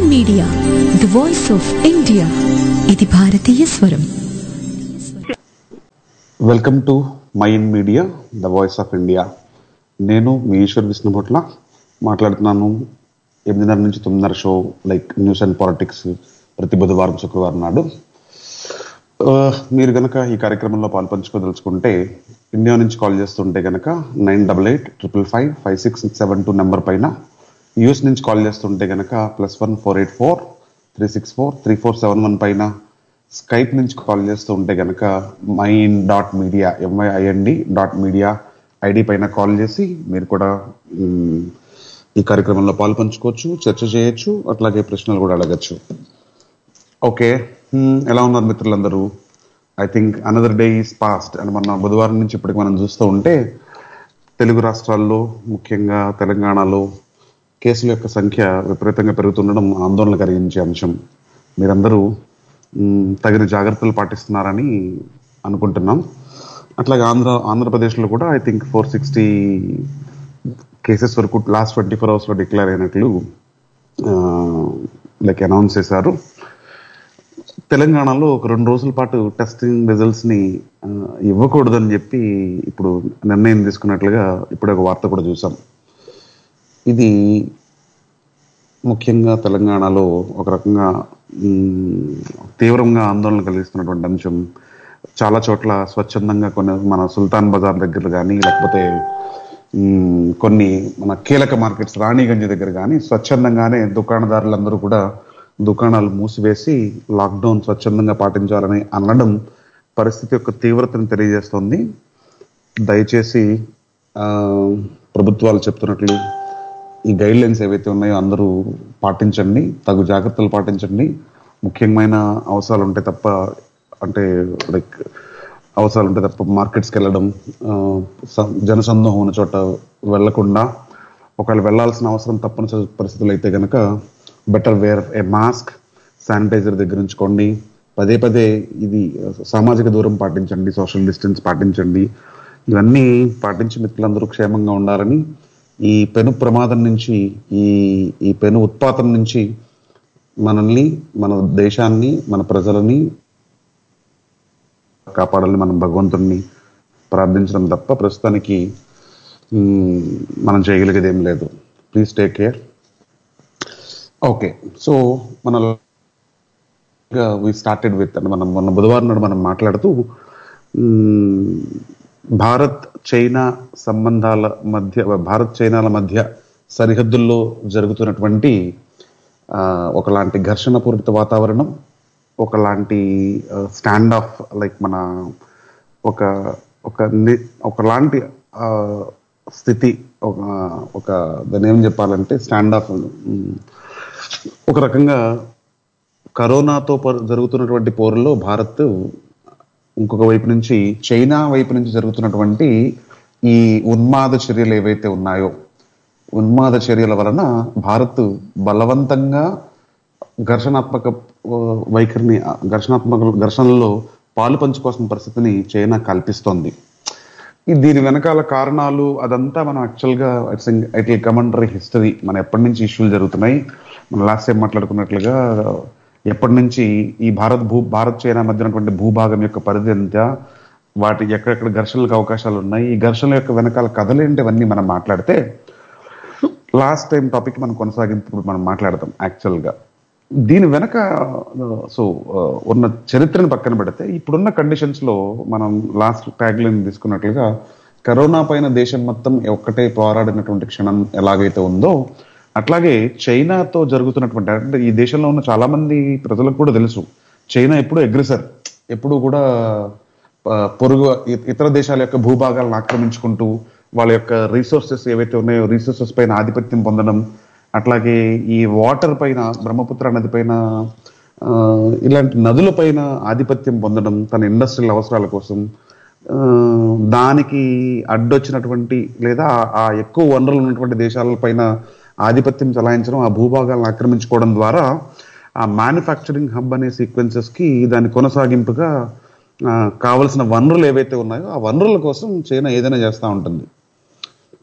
Media the voice of India ఇది భారతీయ స్వరం welcome to Mine media the voice of India నేను మీ ఈశ్వర్ విష్ణుభట్ల మాట్లాడుతున్నాను ఎనిమిదిన్నర నుంచి తొమ్మిదిన్నర show like news and politics ప్రతి బుధవారం శుక్రవారం నాడు ఆ, మీరు గనక ఈ కార్యక్రమంలో పాల్పంచుకోదలుచుకుంటే ఇండియా నుంచి కాల్ చేస్తుంటే గనక nine double eight triple five five six six seven two number పైన యూఎస్ నుంచి కాల్ చేస్తుంటే గనక plus one four eight four three six four three four seven one పైన స్కైప్ నుంచి కాల్ చేస్తూ ఉంటే గనక mine dot media M I I N D dot media ID పైన కాల్ చేసి మీరు కూడా మ్, ఈ కార్యక్రమంలో పాల్పంచుకోవచ్చు చర్చ చేయొచ్చు అట్లాగే ప్రశ్నలు కూడా అడగచ్చు ఓకే మ్, ఎలా ఉన్నారు మిత్రులందరూ I think another day is past అని మన బుధవారం నుంచి ఇప్పటికి మనం చూస్తూ ఉంటే తెలుగు రాష్ట్రాల్లో ముఖ్యంగా తెలంగాణలో కేసుల యొక్క సంఖ్య విపరీతంగా పెరుగుతుండడం ఆందోళన కలిగించే అంశం మీరందరూ మ్, తగిన జాగ్రత్తలు పాటిస్తున్నారని అనుకుంటున్నాం అట్లాగే ఆంధ్ర ఆంధ్రప్రదేశ్లో కూడా I think four sixty cases వరకు లాస్ట్ ట్వంటీ ఫోర్ అవర్స్లో డిక్లేర్ అయినట్లు లైక్ అనౌన్స్ చేశారు తెలంగాణలో ఒక రెండు రోజుల పాటు టెస్టింగ్ రిజల్ట్స్ ని ఆ, ఇవ్వకూడదని చెప్పి ఇప్పుడు నిర్ణయం తీసుకున్నట్లుగా ఇప్పుడు ఒక వార్త కూడా చూసాం ఇది ముఖ్యంగా తెలంగాణలో ఒక రకంగా మ్, తీవ్రంగా ఆందోళన కలిగిస్తున్నటువంటి అంశం చాలా చోట్ల స్వచ్ఛందంగా కొన్ని మన సుల్తాన్ బజార్ దగ్గర కానీ లేకపోతే మ్, కొన్ని మన కీలక మార్కెట్స్ రాణిగంజ్ దగ్గర కానీ స్వచ్ఛందంగానే దుకాణదారులందరూ కూడా దుకాణాలు మూసివేసి లాక్డౌన్ స్వచ్ఛందంగా పాటించాలని అనడం పరిస్థితి యొక్క తీవ్రతను తెలియజేస్తోంది దయచేసి ఆ, ప్రభుత్వాలు చెప్తున్నట్లు ఈ గైడ్ లైన్స్ ఏవైతే ఉన్నాయో అందరూ పాటించండి తగు జాగ్రత్తలు పాటించండి ముఖ్యమైన అవసరాలు ఉంటే తప్ప అంటే లైక్ అవసరాలు ఉంటే తప్ప మార్కెట్స్కి వెళ్ళడం ఆ, స- జనసందోహం ఉన్న చోట వెళ్లకుండా ఒకవేళ వెళ్లాల్సిన అవసరం తప్పనిసరి పరిస్థితులు అయితే కనుక better wear a mask sanitiser దగ్గర ఉంచుకోండి పదే పదే ఇది సామాజిక దూరం పాటించండి సోషల్ డిస్టెన్స్ పాటించండి ఇవన్నీ పాటించి మిత్రులందరూ క్షేమంగా ఉండాలని ఈ పెను ప్రమాదం నుంచి ఈ ఈ పెను ఉత్పాతం నుంచి మనల్ని మన దేశాన్ని మన ప్రజలని కాపాడాలని మనం భగవంతుణ్ణి ప్రార్థించడం తప్ప ప్రస్తుతానికి మ్, మనం చేయగలిగేది ఏం లేదు please take care okay so మన వి స్టార్టెడ్ విత్ అంటే మనం మొన్న బుధవారం నాడు మనం మాట్లాడుతూ మ్, భారత్ చైనా సంబంధాల మధ్య భారత్ చైనాల మధ్య సరిహద్దుల్లో జరుగుతున్నటువంటి ఆ, ఒకలాంటి ఘర్షణ పూరిత వాతావరణం ఒకలాంటి స్టాండ్ ఆఫ్ లైక్ మన ఒక ఒక ని- ఒకలాంటి ఆ, స్థితి ఒక ఒక దాన్ని ఏం చెప్పాలంటే స్టాండ్ ఆఫ్ ఒక రకంగా కరోనాతో పర్- జరుగుతున్నటువంటి పోరులో భారత్ ఇంకొక వైపు నుంచి చైనా వైపు నుంచి జరుగుతున్నటువంటి ఈ ఉన్మాద చర్యలు ఏవైతే ఉన్నాయో ఉన్మాద చర్యల వలన భారత్ బలవంతంగా ఘర్షణాత్మక ఆ, వైఖరిని ఆ, ఘర్షణాత్మక ఘర్షణలో పాలు పంచుకోవాల్సిన పరిస్థితిని చైనా కల్పిస్తోంది ఈ దీని వెనకాల కారణాలు అదంతా మనం యాక్చువల్గా ఇట్స్ ఇట్ కమంటరీ హిస్టరీ మన ఎప్పటి నుంచి ఇష్యూలు జరుగుతున్నాయి మనం లాస్ట్ టైం మాట్లాడుకున్నట్లుగా ఎప్పటి నుంచి ఈ భారత్ భూ భారత్ చైనా మధ్య ఉన్నటువంటి భూభాగం యొక్క పరిధి ఎంత వాటి ఎక్కడెక్కడ ఘర్షణలకు అవకాశాలు ఉన్నాయి ఈ ఘర్షణల యొక్క వెనకాల కథలేంటి ఇవన్నీ మనం మాట్లాడితే లాస్ట్ టైం టాపిక్ మనం కొనసాగింపు మనం మాట్లాడతాం యాక్చువల్గా దీని వెనక సో ఉన్న చరిత్రను పక్కన పెడితే ఇప్పుడున్న కండిషన్స్ లో మనం లాస్ట్ ట్యాగ్ లైన్ తీసుకున్నట్లుగా కరోనా పైన దేశం మొత్తం ఒక్కటే పోరాడినటువంటి క్షణం ఎలాగైతే ఉందో అట్లాగే చైనాతో జరుగుతున్నటువంటి అంటే ఈ దేశంలో ఉన్న చాలా మంది ప్రజలకు కూడా తెలుసు చైనా ఎప్పుడు అగ్రెసర్ ఎప్పుడు కూడా ఆ, పొరుగు ఇ- ఇతర దేశాల యొక్క భూభాగాలను ఆక్రమించుకుంటూ వాళ్ళ యొక్క రీసోర్సెస్ ఏవైతే ఉన్నాయో రీసోర్సెస్ పైన ఆధిపత్యం పొందడం అట్లాగే ఈ వాటర్ పైన బ్రహ్మపుత్ర నది పైన ఆ, ఇలాంటి నదుల పైన ఆధిపత్యం పొందడం తన ఇండస్ట్రియల్ అవసరాల కోసం ఆ, దానికి అడ్డొచ్చినటువంటి లేదా ఆ- ఆ ఎక్కువ వనరులు ఉన్నటువంటి దేశాలపైన ఆధిపత్యం చలాయించడం ఆ భూభాగాలను ఆక్రమించుకోవడం ద్వారా ఆ మ్యానుఫ్యాక్చరింగ్ హబ్ అనే సీక్వెన్సెస్ కి దాని కొనసాగింపుగా ఆ, కావలసిన వనరులు ఏవైతే ఉన్నాయో ఆ వనరుల కోసం చైనా ఏదైనా చేస్తూ ఉంటుంది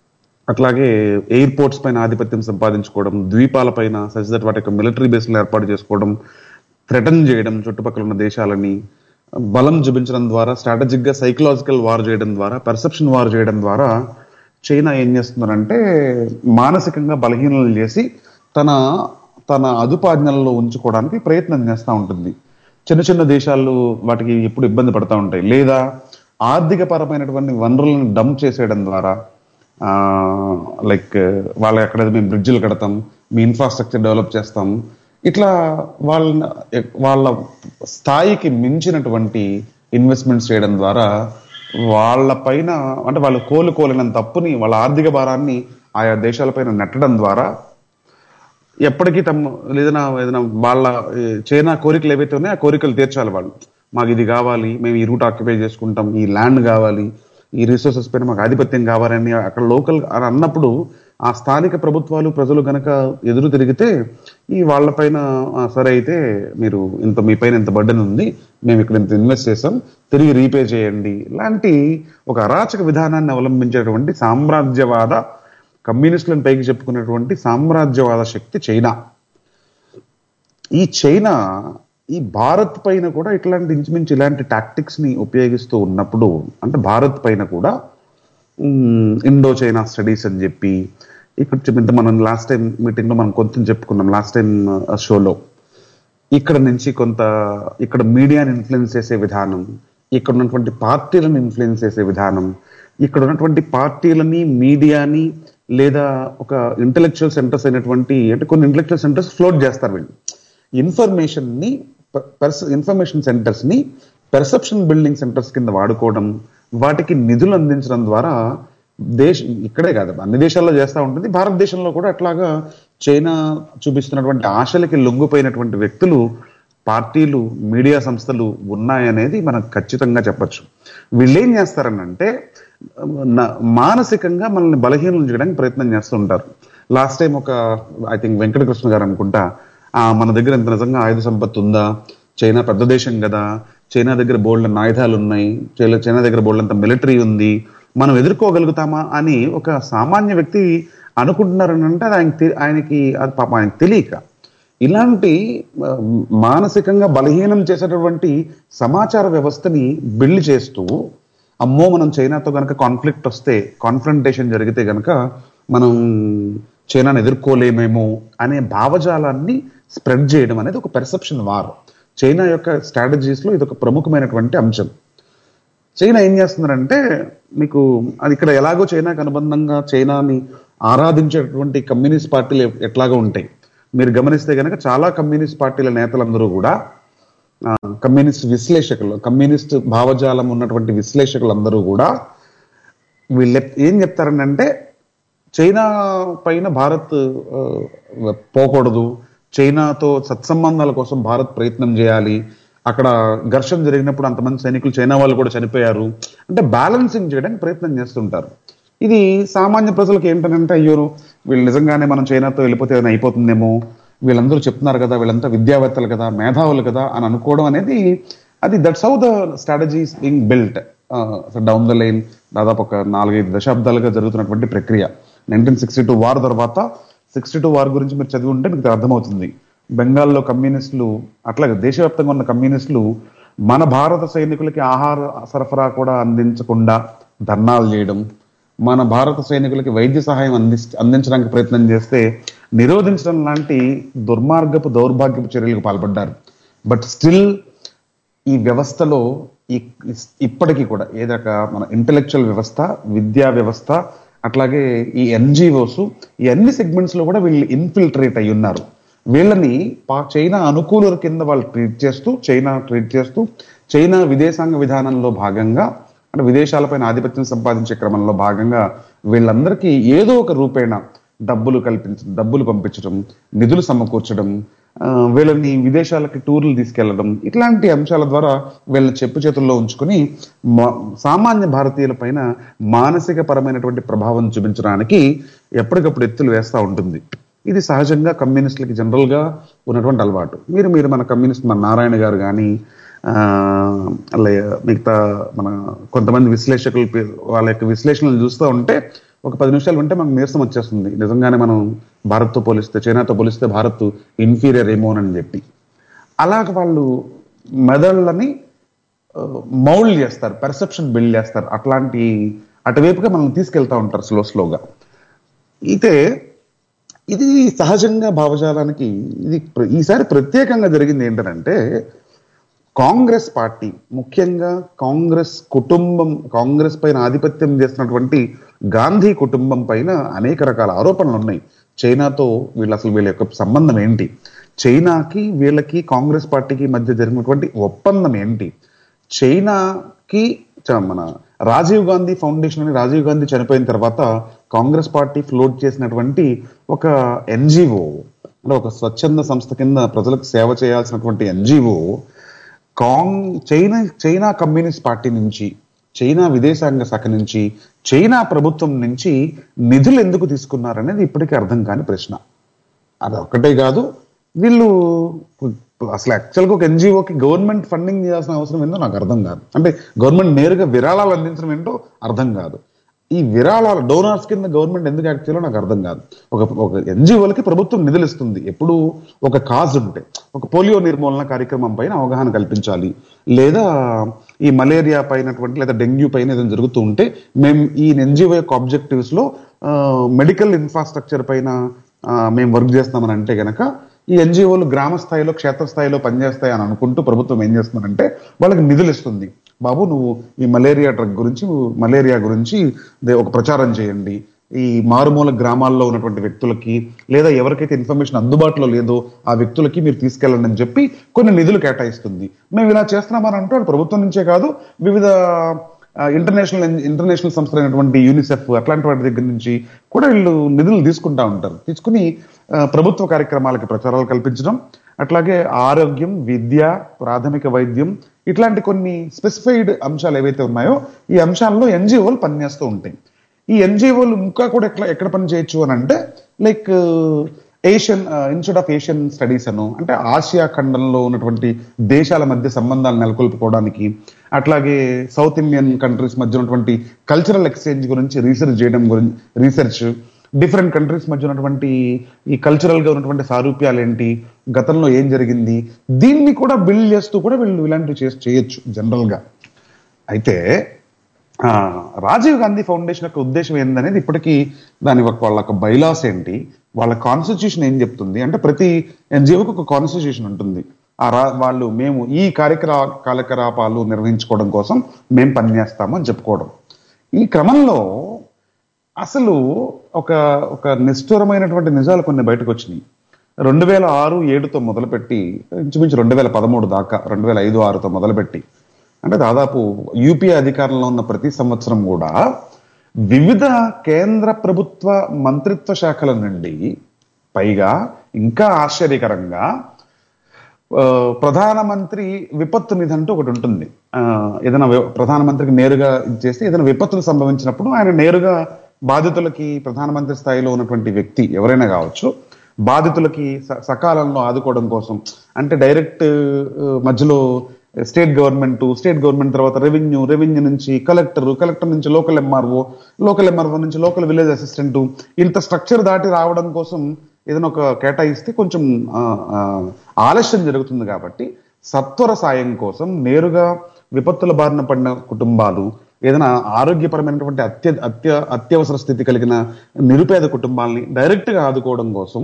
అట్లాగే ఎయిర్పోర్ట్స్ పైన ఆధిపత్యం సంపాదించుకోవడం ద్వీపాల పైన సచ్ దట్ వాటి యొక్క మిలిటరీ బేస్లు ఏర్పాటు చేసుకోవడం థ్రెటన్ చేయడం చుట్టుపక్కల ఉన్న దేశాలని బలం చూపించడం ద్వారా స్ట్రాటజిక్ గా సైకలాజికల్ వార్ చేయడం ద్వారా పర్సెప్షన్ వార్ చేయడం ద్వారా చైనా ఏం చేస్తున్నారంటే మానసికంగా బలహీనలు చేసి తన తన అదుపాజ్ఞలలో ఉంచుకోవడానికి ప్రయత్నం చేస్తూ ఉంటుంది చిన్న చిన్న దేశాలు వాటికి ఎప్పుడు ఇబ్బంది పడతా ఉంటాయి లేదా ఆర్థిక పరమైనటువంటి వనరులను డంప్ చేసేయడం ద్వారా లైక్ వాళ్ళ ఎక్కడ మేము బ్రిడ్జిలు కడతాం మీ ఇన్ఫ్రాస్ట్రక్చర్ డెవలప్ చేస్తాం ఇట్లా వాళ్ళ వాళ్ళ స్థాయికి మించినటువంటి ఇన్వెస్ట్మెంట్స్ చేయడం ద్వారా వాళ్ళ పైన అంటే వాళ్ళు కోలుకోలేనంత తప్పుని వాళ్ళ ఆర్థిక భారాన్ని ఆయా దేశాలపైన నెట్టడం ద్వారా ఎప్పటికీ తమ ఏదైనా ఏదైనా వాళ్ళ ఏ, చైనా కోరికలు ఏవైతే ఉన్నాయో ఆ కోరికలు తీర్చాలి వాళ్ళు మాకు ఇది కావాలి మేము ఈ రూట్ ఆక్యుపై చేసుకుంటాం ఈ ల్యాండ్ కావాలి ఈ రిసోర్సెస్ పైన మాకు ఆధిపత్యం కావాలని అక్కడ లోకల్ అని అన్నప్పుడు ఆ స్థానిక ప్రభుత్వాలు ప్రజలు గనక ఎదురు తిరిగితే ఈ వాళ్ళపైన "ఆ, సరే అయితే మీరు ఇంత మీ పైన ఇంత బర్డెన్ ఉంది మేము ఇక్కడ ఇంత ఇన్వెస్ట్ చేసాం తిరిగి రీపే చేయండి లాంటి ఒక అరాచక విధానాన్ని అవలంబించేటువంటి సామ్రాజ్యవాద కమ్యూనిస్టులను పైకి చెప్పుకునేటువంటి సామ్రాజ్యవాద శక్తి చైనా ఈ చైనా ఈ భారత్ పైన కూడా ఇట్లాంటి ఇంచుమించు ఇలాంటి టాక్టిక్స్ ని ఉపయోగిస్తూ ఉన్నప్పుడు అంటే భారత్ పైన కూడా ఉమ్, ఇండో చైనా స్టడీస్ అని చెప్పి ఇక్కడ చెప్పింది మనం లాస్ట్ టైం మీటింగ్ లో మనం కొంచెం చెప్పుకున్నాం లాస్ట్ టైం షోలో ఇక్కడ నుంచి కొంత ఇక్కడ మీడియాని ఇన్ఫ్లుయెన్స్ చేసే విధానం ఇక్కడ ఉన్నటువంటి పార్టీలను ఇన్ఫ్లుయెన్స్ చేసే విధానం ఇక్కడ ఉన్నటువంటి పార్టీలని మీడియాని లేదా ఒక ఇంటలెక్చువల్ సెంటర్స్ అయినటువంటి అంటే కొన్ని ఇంటలెక్చువల్ సెంటర్స్ ఫ్లోట్ చేస్తారు వీళ్ళు ఇన్ఫర్మేషన్ ని ఇన్ఫర్మేషన్ సెంటర్స్ ని పెర్సెప్షన్ బిల్డింగ్ సెంటర్స్ కింద వాడుకోవడం వాటికి నిధులు అందించడం ద్వారా దేశ ఇక్కడే కాదు అన్ని దేశాల్లో చేస్తూ ఉంటుంది భారతదేశంలో కూడా అట్లాగా చైనా చూపిస్తున్నటువంటి ఆశలకి లొంగిపోయినటువంటి వ్యక్తులు పార్టీలు మీడియా సంస్థలు ఉన్నాయనేది మనం ఖచ్చితంగా చెప్పొచ్చు వీళ్ళు ఏం చేస్తారనంటే న- మానసికంగా మనల్ని బలహీనం చేయడానికి ప్రయత్నం చేస్తుంటారు లాస్ట్ టైం ఒక ఐ థింక్ వెంకటకృష్ణ గారు అనుకుంటా ఆ, మన దగ్గర ఇంత నిజంగా ఆయుధ సంపత్తి ఉందా చైనా పెద్ద దేశం కదా చైనా దగ్గర బోల్డ్ ఆయుధాలు ఉన్నాయి చైనా చైనా దగ్గర బోల్డ్ అంత మిలిటరీ ఉంది మనం ఎదుర్కోగలుగుతామా అని ఒక సామాన్య వ్యక్తి అనుకుంటున్నారని అంటే అది ఆయనకి తె- ఆయనకి అది పాప ఆయనకి తెలియక ఇలాంటి ఆ, మానసికంగా బలహీనం చేసేటటువంటి సమాచార వ్యవస్థని బిల్డ్ చేస్తూ అమ్మో మనం చైనాతో గనక కాన్ఫ్లిక్ట్ వస్తే కాన్ఫ్రంటేషన్ జరిగితే గనక మనం చైనాను ఎదుర్కోలేమేమో అనే భావజాలాన్ని స్ప్రెడ్ చేయడం అనేది ఒక పెర్సెప్షన్ వార్ చైనా యొక్క స్ట్రాటజీస్ లో ఇది ఒక ప్రముఖమైనటువంటి అంశం చైనా ఏం చేస్తున్నారంటే మీకు అది ఇక్కడ ఎలాగో చైనాకు అనుబంధంగా చైనాని ఆరాధించేటటువంటి కమ్యూనిస్ట్ పార్టీలు ఎ- ఎట్లాగో ఉంటాయి మీరు గమనిస్తే కనుక చాలా కమ్యూనిస్ట్ పార్టీల నేతలందరూ కూడా ఆ, కమ్యూనిస్ట్ విశ్లేషకులు కమ్యూనిస్ట్ భావజాలం ఉన్నటువంటి విశ్లేషకులందరూ కూడా వీళ్ళు ఎప్- ఏం చెప్తారనంటే చైనా పైన భారత్ ఆ, పోకూడదు చైనాతో సత్సంబంధాల కోసం భారత్ ప్రయత్నం చేయాలి అక్కడ ఘర్షణ జరిగినప్పుడు అంతమంది సైనికులు చైనా వాళ్ళు కూడా చనిపోయారు అంటే బ్యాలెన్సింగ్ చేయడానికి ప్రయత్నం చేస్తుంటారు ఇది సామాన్య ప్రజలకు ఏంటంటే అయ్యో వీళ్ళు నిజంగానే మనం చైనాతో వెళ్ళిపోతే ఏదైనా అయిపోతుందేమో వీళ్ళందరూ చెప్తున్నారు కదా వీళ్ళంతా విద్యావేత్తలు కదా మేధావులు కదా అని అనుకోవడం అనేది అది that's how the strategies being built down the line దాదాపు ఒక నాలుగైదు దశాబ్దాలుగా జరుగుతున్నటువంటి ప్రక్రియ నైన్టీన్ సిక్స్టీ టూ వార్ తర్వాత సిక్స్టీ టూ వార్ గురించి మీరు చదివి ఉంటే మీకు అర్థమవుతుంది బెంగాల్లో కమ్యూనిస్టులు అట్లాగే దేశవ్యాప్తంగా ఉన్న కమ్యూనిస్టులు మన భారత సైనికులకి ఆహార సరఫరా కూడా అందించకుండా ధర్నాలు చేయడం మన భారత సైనికులకి వైద్య సహాయం అంది అందించడానికి ప్రయత్నం చేస్తే నిరోధించడం లాంటి దుర్మార్గపు దౌర్భాగ్యపు చర్యలకు పాల్పడ్డారు బట్ స్టిల్ ఈ వ్యవస్థలో ఈ ఇప్పటికీ కూడా ఏదక మన ఇంటలెక్చువల్ వ్యవస్థ విద్యా వ్యవస్థ అట్లాగే ఈ ఎన్జిఓస్ ఈ అన్ని సెగ్మెంట్స్ లో కూడా వీళ్ళు ఇన్ఫిల్ట్రేట్ అయి ఉన్నారు వీళ్ళని పా చైనా అనుకూలుల కింద వాళ్ళు ట్రీట్ చేస్తూ చైనా ట్రీట్ చేస్తూ చైనా విదేశాంగ విధానంలో భాగంగా అంటే విదేశాలపైన ఆధిపత్యం సంపాదించే క్రమంలో భాగంగా వీళ్ళందరికీ ఏదో ఒక రూపేణ డబ్బులు కల్పించడం డబ్బులు పంపించడం నిధులు సమకూర్చడం ఆ, వీళ్ళని విదేశాలకి టూర్లు తీసుకెళ్లడం ఇట్లాంటి అంశాల ద్వారా వీళ్ళని చెప్పు చేతుల్లో ఉంచుకొని మా- సామాన్య భారతీయుల పైన మానసిక పరమైనటువంటి ప్రభావం చూపించడానికి ఎప్పటికప్పుడు ఎత్తులు వేస్తూ ఉంటుంది ఇది సహజంగా కమ్యూనిస్టులకి జనరల్ గా ఉన్నటువంటి అలవాటు మీరు మీరు మన కమ్యూనిస్ట్ మన నారాయణ గారు కానీ అలా మిగతా మన కొంతమంది విశ్లేషకులు పే- వాళ్ళ యొక్క విశ్లేషణలు చూస్తూ ఉంటే ఒక పది నిమిషాలు ఉంటే మనకు నీరసం వచ్చేస్తుంది నిజంగానే మనం భారత్తో పోలిస్తే చైనాతో పోలిస్తే భారత్ ఇన్ఫీరియర్ ఏమోనని చెప్పి అలాగ వాళ్ళు మెదళ్ళని మౌల్డ్ చేస్తారు పర్సెప్షన్ బిల్డ్ చేస్తారు అట్లాంటి అటువైపుగా మనం తీసుకెళ్తా ఉంటారు స్లో స్లోగా అయితే ఇది సహజంగా భావజాలానికి ఇది ప్ర- ఈసారి ప్రత్యేకంగా జరిగింది ఏంటంటే కాంగ్రెస్ పార్టీ ముఖ్యంగా కాంగ్రెస్ కుటుంబం కాంగ్రెస్ పైన ఆధిపత్యం చేస్తున్నటువంటి గాంధీ కుటుంబం పైన అనేక రకాల ఆరోపణలు ఉన్నాయి చైనాతో వీళ్ళ అసలు వీళ్ళ యొక్క సంబంధం ఏంటి చైనాకి వీళ్ళకి కాంగ్రెస్ పార్టీకి మధ్య జరిగినటువంటి ఒప్పందం ఏంటి చైనాకి చ- మన రాజీవ్ గాంధీ ఫౌండేషన్ అని రాజీవ్ గాంధీ చనిపోయిన తర్వాత కాంగ్రెస్ పార్టీ ఫ్లోట్ చేసినటువంటి ఒక ఎన్జిఓ అంటే ఒక స్వచ్ఛంద సంస్థ కింద ప్రజలకు సేవ చేయాల్సినటువంటి ఎన్జిఓ కాంగ్ చైనా చైనా కమ్యూనిస్ట్ పార్టీ నుంచి చైనా విదేశాంగ శాఖ నుంచి చైనా ప్రభుత్వం నుంచి నిధులు ఎందుకు తీసుకున్నారనేది ఇప్పటికీ అర్థం కాని ప్రశ్న అది ఒక్కటే కాదు వీళ్ళు అసలు యాక్చువల్గా ఒక ఎన్జిఓకి గవర్నమెంట్ ఫండింగ్ చేయాల్సిన అవసరం ఏందో నాకు అర్థం కాదు అంటే గవర్నమెంట్ నేరుగా విరాళాలు అందించడం ఏంటో అర్థం కాదు ఈ విరాళాలు డోనార్స్ కింద గవర్నమెంట్ ఎందుకు యాక్ట్ చేయాలో నాకు అర్థం కాదు ఒక ఒక ఎన్జిఓలకి ప్రభుత్వం నిధులు ఇస్తుంది ఎప్పుడు ఒక కాజ్ ఉంటే ఒక పోలియో నిర్మూలన కార్యక్రమం పైన అవగాహన కల్పించాలి లేదా ఈ మలేరియా పైనటువంటి లేదా డెంగ్యూ పైన ఏదైనా జరుగుతూ ఉంటే మేము ఈ ఎన్జిఓ యొక్క ఆబ్జెక్టివ్స్ లో మెడికల్ ఇన్ఫ్రాస్ట్రక్చర్ పైన ఆ, మేము వర్క్ చేస్తామని అంటే గనక ఈ ఎన్జిఓలు గ్రామ స్థాయిలో క్షేత్రస్థాయిలో పనిచేస్తాయి అని అనుకుంటూ ప్రభుత్వం ఏం చేస్తుందంటే వాళ్ళకి నిధులు ఇస్తుంది బాబు నువ్వు ఈ మలేరియా డ్రగ్ గురించి మలేరియా గురించి దే- ఒక ప్రచారం చేయండి ఈ మారుమూల గ్రామాల్లో ఉన్నటువంటి వ్యక్తులకి లేదా ఎవరికైతే ఇన్ఫర్మేషన్ అందుబాటులో లేదో ఆ వ్యక్తులకి మీరు తీసుకెళ్ళండి అని చెప్పి కొన్ని నిధులు కేటాయిస్తుంది మేము ఇలా చేస్తున్నామని అంటూ వాళ్ళు ప్రభుత్వం నుంచే కాదు వివిధ ఇంటర్నేషనల్ ఇంటర్నేషనల్ సంస్థలు అయినటువంటి యూనిసెఫ్ అట్లాంటి వాటి దగ్గర నుంచి కూడా వీళ్ళు నిధులు తీసుకుంటా ఉంటారు తీసుకుని ఆ, ప్రభుత్వ కార్యక్రమాలకి ప్రచారాలు కల్పించడం అట్లాగే ఆరోగ్యం విద్య ప్రాథమిక వైద్యం ఇట్లాంటి కొన్ని స్పెసిఫైడ్ అంశాలు ఏవైతే ఉన్నాయో ఈ అంశాల్లో ఎన్జిఓలు పనిచేస్తూ ఉంటాయి ఈ ఎన్జిఓలు ఇంకా కూడా ఎక్కడ ఎక్కడ పని చేయొచ్చు అని అంటే like Asian institute of Asian studies అను అంటే ఆసియా ఖండంలో ఉన్నటువంటి దేశాల మధ్య సంబంధాలు నెలకొల్పుకోవడానికి అట్లాగే సౌత్ ఇండియన్ కంట్రీస్ మధ్య ఉన్నటువంటి కల్చరల్ ఎక్స్చేంజ్ గురించి రీసెర్చ్ చేయడం గురించి రీసెర్చ్ డిఫరెంట్ కంట్రీస్ మధ్య ఉన్నటువంటి ఈ కల్చరల్ గా ఉన్నటువంటి సారూప్యాలు ఏంటి గతంలో ఏం జరిగింది దీన్ని కూడా బిల్డ్ చేస్తూ కూడా వీళ్ళు ఇలాంటివి చేసి చేయొచ్చు జనరల్ గా అయితే ఆ, రాజీవ్ గాంధీ ఫౌండేషన్ యొక్క ఉద్దేశం ఏందనేది ఇప్పటికీ దాని యొక్క వాళ్ళ యొక్క బైలాస్ ఏంటి వాళ్ళ కాన్స్టిట్యూషన్ ఏం చెప్తుంది అంటే ప్రతి ఎన్జిఓకి ఒక కాన్స్టిట్యూషన్ ఉంటుంది ఆ రా వాళ్ళు మేము ఈ కార్యక్రమ కార్యకలాపాలు నిర్వహించుకోవడం కోసం మేము పనిచేస్తాము అని చెప్పుకోవడం ఈ క్రమంలో అసలు ఒక ఒక నిష్ఠురమైనటువంటి నిజాలు కొన్ని బయటకు వచ్చినాయి రెండు వేల ఆరు ఏడుతో మొదలుపెట్టి ఇంచుమించు రెండు వేల పదమూడు దాకా రెండు వేల ఐదు ఆరుతో మొదలుపెట్టి అంటే దాదాపు యూపీఏ అధికారంలో ఉన్న ప్రతి సంవత్సరం కూడా వివిధ కేంద్ర ప్రభుత్వ మంత్రిత్వ శాఖల నుండి పైగా ఇంకా ఆశ్చర్యకరంగా ఆ, ప్రధానమంత్రి విపత్తు నిధి అంటూ ఒకటి ఉంటుంది ఆ, ఏదైనా వి- ప్రధానమంత్రికి నేరుగా ఇది చేస్తే ఏదైనా విపత్తులు సంభవించినప్పుడు ఆయన నేరుగా బాధితులకి ప్రధానమంత్రి స్థాయిలో ఉన్నటువంటి వ్యక్తి ఎవరైనా కావచ్చు బాధితులకి స- సకాలంలో ఆదుకోవడం కోసం అంటే డైరెక్ట్ ఆ, మధ్యలో స్టేట్ గవర్నమెంట్ స్టేట్ గవర్నమెంట్ తర్వాత రెవెన్యూ రెవెన్యూ నుంచి కలెక్టర్ కలెక్టర్ నుంచి లోకల్ ఎంఆర్ఓ లోకల్ ఎంఆర్ఓ నుంచి లోకల్ విలేజ్ అసిస్టెంట్ ఇంత స్ట్రక్చర్ దాటి రావడం కోసం ఏదైనా ఒక కేటాయిస్తే కొంచెం ఆ, ఆ, ఆలస్యం జరుగుతుంది కాబట్టి సత్వర సాయం కోసం నేరుగా విపత్తుల బారిన పడిన కుటుంబాలు ఏదైనా ఆరోగ్యపరమైనటువంటి అత్య అత్య అత్యవసర స్థితి కలిగిన నిరుపేద కుటుంబాలని డైరెక్ట్ గా ఆదుకోవడం కోసం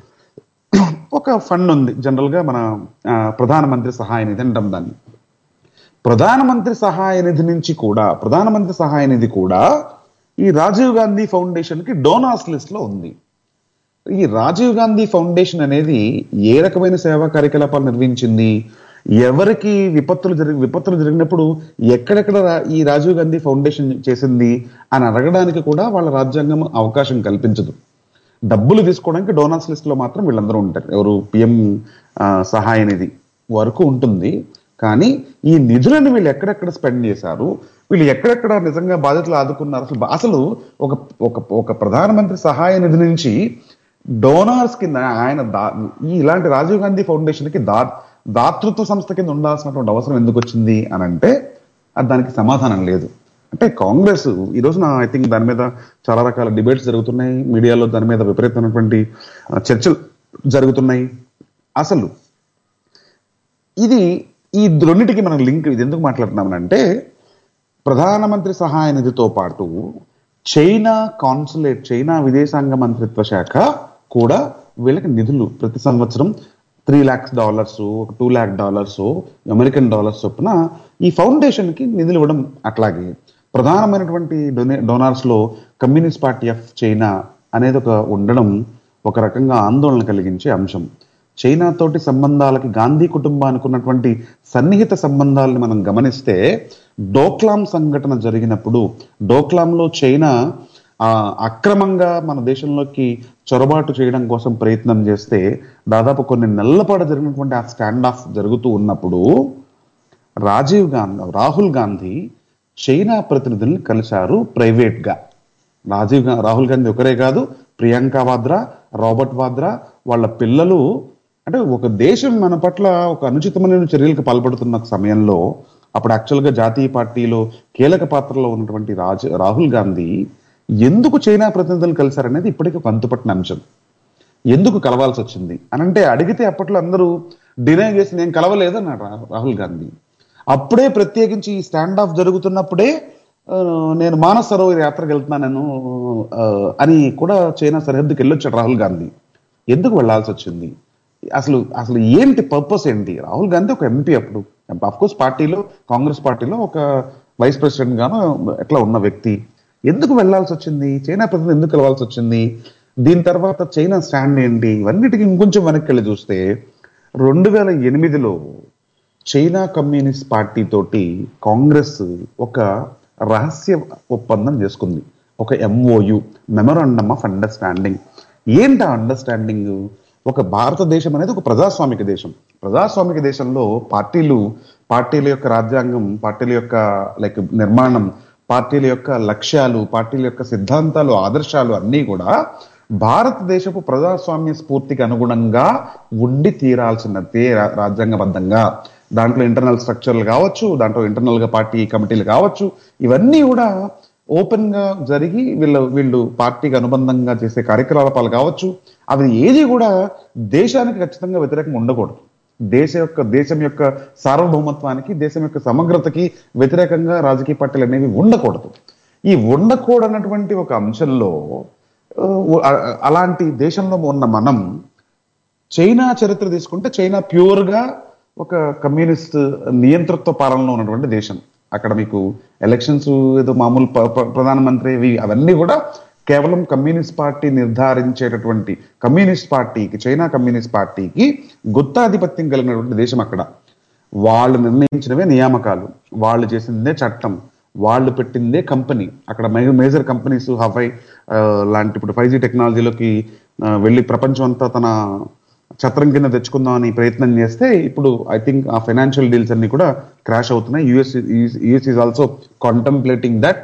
ఒక ఫండ్ ఉంది జనరల్ గా మన ఆ, ప్రధానమంత్రి సహాయ నిధి అంటాం దాన్ని ప్రధానమంత్రి సహాయ నిధి నుంచి కూడా ప్రధానమంత్రి సహాయ నిధి కూడా ఈ రాజీవ్ గాంధీ ఫౌండేషన్ కి డోనార్స్ లిస్ట్ లో ఉంది ఈ రాజీవ్ గాంధీ ఫౌండేషన్ అనేది ఏ రకమైన సేవా కార్యకలాపాలు నిర్వహించింది ఎవరికి విపత్తులు జరిగి విపత్తులు జరిగినప్పుడు ఎక్కడెక్కడ రా- ఈ రాజీవ్ గాంధీ ఫౌండేషన్ చేసింది అని అడగడానికి కూడా వాళ్ళ రాజ్యాంగం అవకాశం కల్పించదు డబ్బులు తీసుకోవడానికి డోనార్స్ లిస్ట్ లో మాత్రం వీళ్ళందరూ ఉంటారు ఎవరు పిఎం సహాయ నిధి వరకు ఉంటుంది కానీ ఈ నిధులను వీళ్ళు ఎక్కడెక్కడ స్పెండ్ చేశారు వీళ్ళు ఎక్కడెక్కడ నిజంగా బాధితులు ఆదుకున్నారు అసలు బా- అసలు ఒక ఒక ఒక ప్రధానమంత్రి సహాయ నిధి నుంచి డోనార్స్ కింద ఆయన దా- ఈ ఇలాంటి రాజీవ్ గాంధీ ఫౌండేషన్ కి దా దాతృత్వ సంస్థ కింద ఉండాల్సినటువంటి అవసరం ఎందుకు వచ్చింది అని అంటే అది దానికి సమాధానం లేదు అంటే కాంగ్రెస్ ఈ రోజున ఐ థింక్ దాని మీద చాలా రకాల డిబేట్స్ జరుగుతున్నాయి మీడియాలో దాని మీద విపరీతమైనటువంటి ఆ, చర్చలు జరుగుతున్నాయి అసలు ఇది ఈ రెండింటికి మనం లింక్ ఇది ఎందుకు మాట్లాడుతున్నామనంటే ప్రధానమంత్రి సహాయ నిధితో పాటు చైనా కాన్సులేట్ చైనా విదేశాంగ మంత్రిత్వ శాఖ కూడా వీళ్ళకి నిధులు ప్రతి సంవత్సరం త్రీ ల్యాక్స్ డాలర్స్ ఒక two lakh dollars American dollars చొప్పున ఈ ఫౌండేషన్ కి నిధులు ఇవ్వడం అట్లాగే ప్రధానమైనటువంటి డొనే డోనార్స్ లో కమ్యూనిస్ట్ పార్టీ ఆఫ్ చైనా అనేది ఒక ఉండడం ఒక రకంగా ఆందోళన కలిగించే అంశం చైనా తోటి సంబంధాలకి గాంధీ కుటుంబానికి ఉన్నటువంటి సన్నిహిత సంబంధాలను మనం గమనిస్తే డోక్లాం సంఘటన జరిగినప్పుడు డోక్లాంలో చైనా ఆ, అక్రమంగా మన దేశంలోకి చొరబాటు చేయడం కోసం ప్రయత్నం చేస్తే దాదాపు కొన్ని నెలల పాటు జరిగినటువంటి ఆ స్టాండ్ ఆఫ్ జరుగుతూ ఉన్నప్పుడు రాజీవ్ గాంధీ రాహుల్ గాంధీ చైనా ప్రతినిధుల్ని కలిశారు ప్రైవేట్ గా రాజీవ్ గా రాహుల్ గాంధీ ఒకరే కాదు ప్రియాంక వాద్రా రాబర్ట్ వాద్రా వాళ్ళ పిల్లలు అంటే ఒక దేశం మన పట్ల ఒక అనుచితమైన చర్యలకు పాల్పడుతున్న సమయంలో అప్పుడు యాక్చువల్ గా జాతీయ పార్టీలో కీలక పాత్రలో ఉన్నటువంటి రాజ్ రాహుల్ గాంధీ ఎందుకు చైనా ప్రతినిధులు కలిశారనేది ఇప్పటికీ ఒక అంతుపట్టిన అంశం ఎందుకు కలవాల్సి వచ్చింది అని అంటే అడిగితే అప్పట్లో అందరూ డినై చేసి నేను కలవలేదు అన్నాడు రా- రాహుల్ గాంధీ అప్పుడే ప్రత్యేకించి ఈ స్టాండ్ ఆఫ్ జరుగుతున్నప్పుడే ఆ, నేను మానస్ సరోవర్ యాత్రకు వెళ్తున్నాను ఆ, అని కూడా చైనా సరిహద్దుకి వెళ్ళొచ్చాడు రాహుల్ గాంధీ ఎందుకు వెళ్ళాల్సి వచ్చింది అసలు అసలు ఏంటి పర్పస్ ఏంటి రాహుల్ గాంధీ ఒక ఎంపీ అప్పుడు అఫ్ కోర్స్ పార్టీలో కాంగ్రెస్ పార్టీలో ఒక వైస్ ప్రెసిడెంట్ గాను ఎట్లా ఉన్న వ్యక్తి ఎందుకు వెళ్ళాల్సి వచ్చింది చైనా ప్రతినిధి ఎందుకు వెళ్ళాల్సి వచ్చింది దీని తర్వాత చైనా స్టాండ్ ఏంటి ఇవన్నిటికి ఇంకొంచెం వెనక్కి వెళ్ళి చూస్తే రెండు వేల ఎనిమిదిలో చైనా కమ్యూనిస్ట్ పార్టీ తోటి కాంగ్రెస్ ఒక రహస్య ఒప్పందం చేసుకుంది ఒక ఎంఓయు మెమరాండమ్ ఆఫ్ అండర్స్టాండింగ్ ఏంటి ఆ అండర్స్టాండింగ్ ఒక భారతదేశం అనేది ఒక ప్రజాస్వామిక దేశం ప్రజాస్వామిక దేశంలో పార్టీలు పార్టీల యొక్క రాజ్యాంగం పార్టీల యొక్క లైక్ నిర్మాణం పార్టీల యొక్క లక్ష్యాలు పార్టీల యొక్క సిద్ధాంతాలు ఆదర్శాలు అన్నీ కూడా భారతదేశపు ప్రజాస్వామ్య స్ఫూర్తికి అనుగుణంగా ఉండి తీరాల్సినదే రా- రాజ్యాంగబద్ధంగా దాంట్లో ఇంటర్నల్ స్ట్రక్చర్లు కావచ్చు దాంట్లో ఇంటర్నల్ గా పార్టీ కమిటీలు కావచ్చు ఇవన్నీ కూడా ఓపెన్ గా జరిగి వీళ్ళు వీళ్ళు పార్టీకి అనుబంధంగా చేసే కార్యకలాపాలు కావచ్చు అవి ఏది కూడా దేశానికి ఖచ్చితంగా వ్యతిరేకంగా ఉండకూడదు దేశ యొక్క దేశం యొక్క సార్వభౌమత్వానికి దేశం యొక్క సమగ్రతకి వ్యతిరేకంగా రాజకీయ పార్టీలు అనేవి ఉండకూడదు ఈ ఉండకూడనటువంటి ఒక అంశంలో ఆ, అలాంటి దేశంలో ఉన్న మనం చైనా చరిత్ర తీసుకుంటే చైనా ప్యూర్ గా ఒక కమ్యూనిస్ట్ నియంతృత్వ పాలనలో ఉన్నటువంటి దేశం అక్కడ మీకు ఎలక్షన్స్ ఏదో మామూలు ప- ప- ప్రధానమంత్రి ఇవి అవన్నీ కూడా కేవలం కమ్యూనిస్ట్ పార్టీ నిర్ధారించేటటువంటి కమ్యూనిస్ట్ పార్టీకి చైనా కమ్యూనిస్ట్ పార్టీకి గుత్తాధిపత్యం కలిగినటువంటి దేశం అక్కడ వాళ్ళు నిర్ణయించినవే నియామకాలు వాళ్ళు చేసిందే చట్టం వాళ్ళు పెట్టిందే కంపెనీ అక్కడ మే- మేజర్ కంపెనీస్ హవై ఆ, లాంటి ఇప్పుడు ఫైవ్ జీ టెక్నాలజీలోకి ఆ, వెళ్ళి ప్రపంచం అంతా తన ఛత్రం కింద తెచ్చుకుందామని ప్రయత్నం చేస్తే ఇప్పుడు ఐ థింక్ ఆ ఫైనాన్షియల్ డీల్స్ అన్ని కూడా క్రాష్ అవుతున్నాయి US US is also contemplating that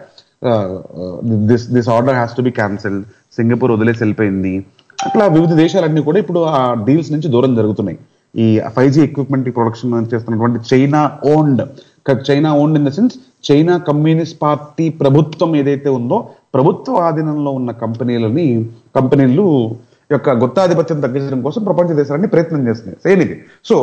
this this order has to be cancelled Singapore వదిలేసి వెళ్ళిపోయింది అట్లా వివిధ దేశాలన్నీ కూడా ఇప్పుడు ఆ డీల్స్ నుంచి దూరం జరుగుతున్నాయి ఈ ఫైవ్ జీ ఎక్విప్మెంట్ ప్రొడక్షన్ చేస్తున్నటువంటి China owned China owned in the sense China communist party ప్రభుత్వం ఏదైతే ఉందో ప్రభుత్వ ఆధీనంలో ఉన్న కంపెనీలని కంపెనీలు యొక్క గుత్తాధిపత్యం తగ్గించడం కోసం ప్రపంచ దేశాలన్నీ ప్రయత్నం చేస్తున్నాయి సేమ్ ఇది సో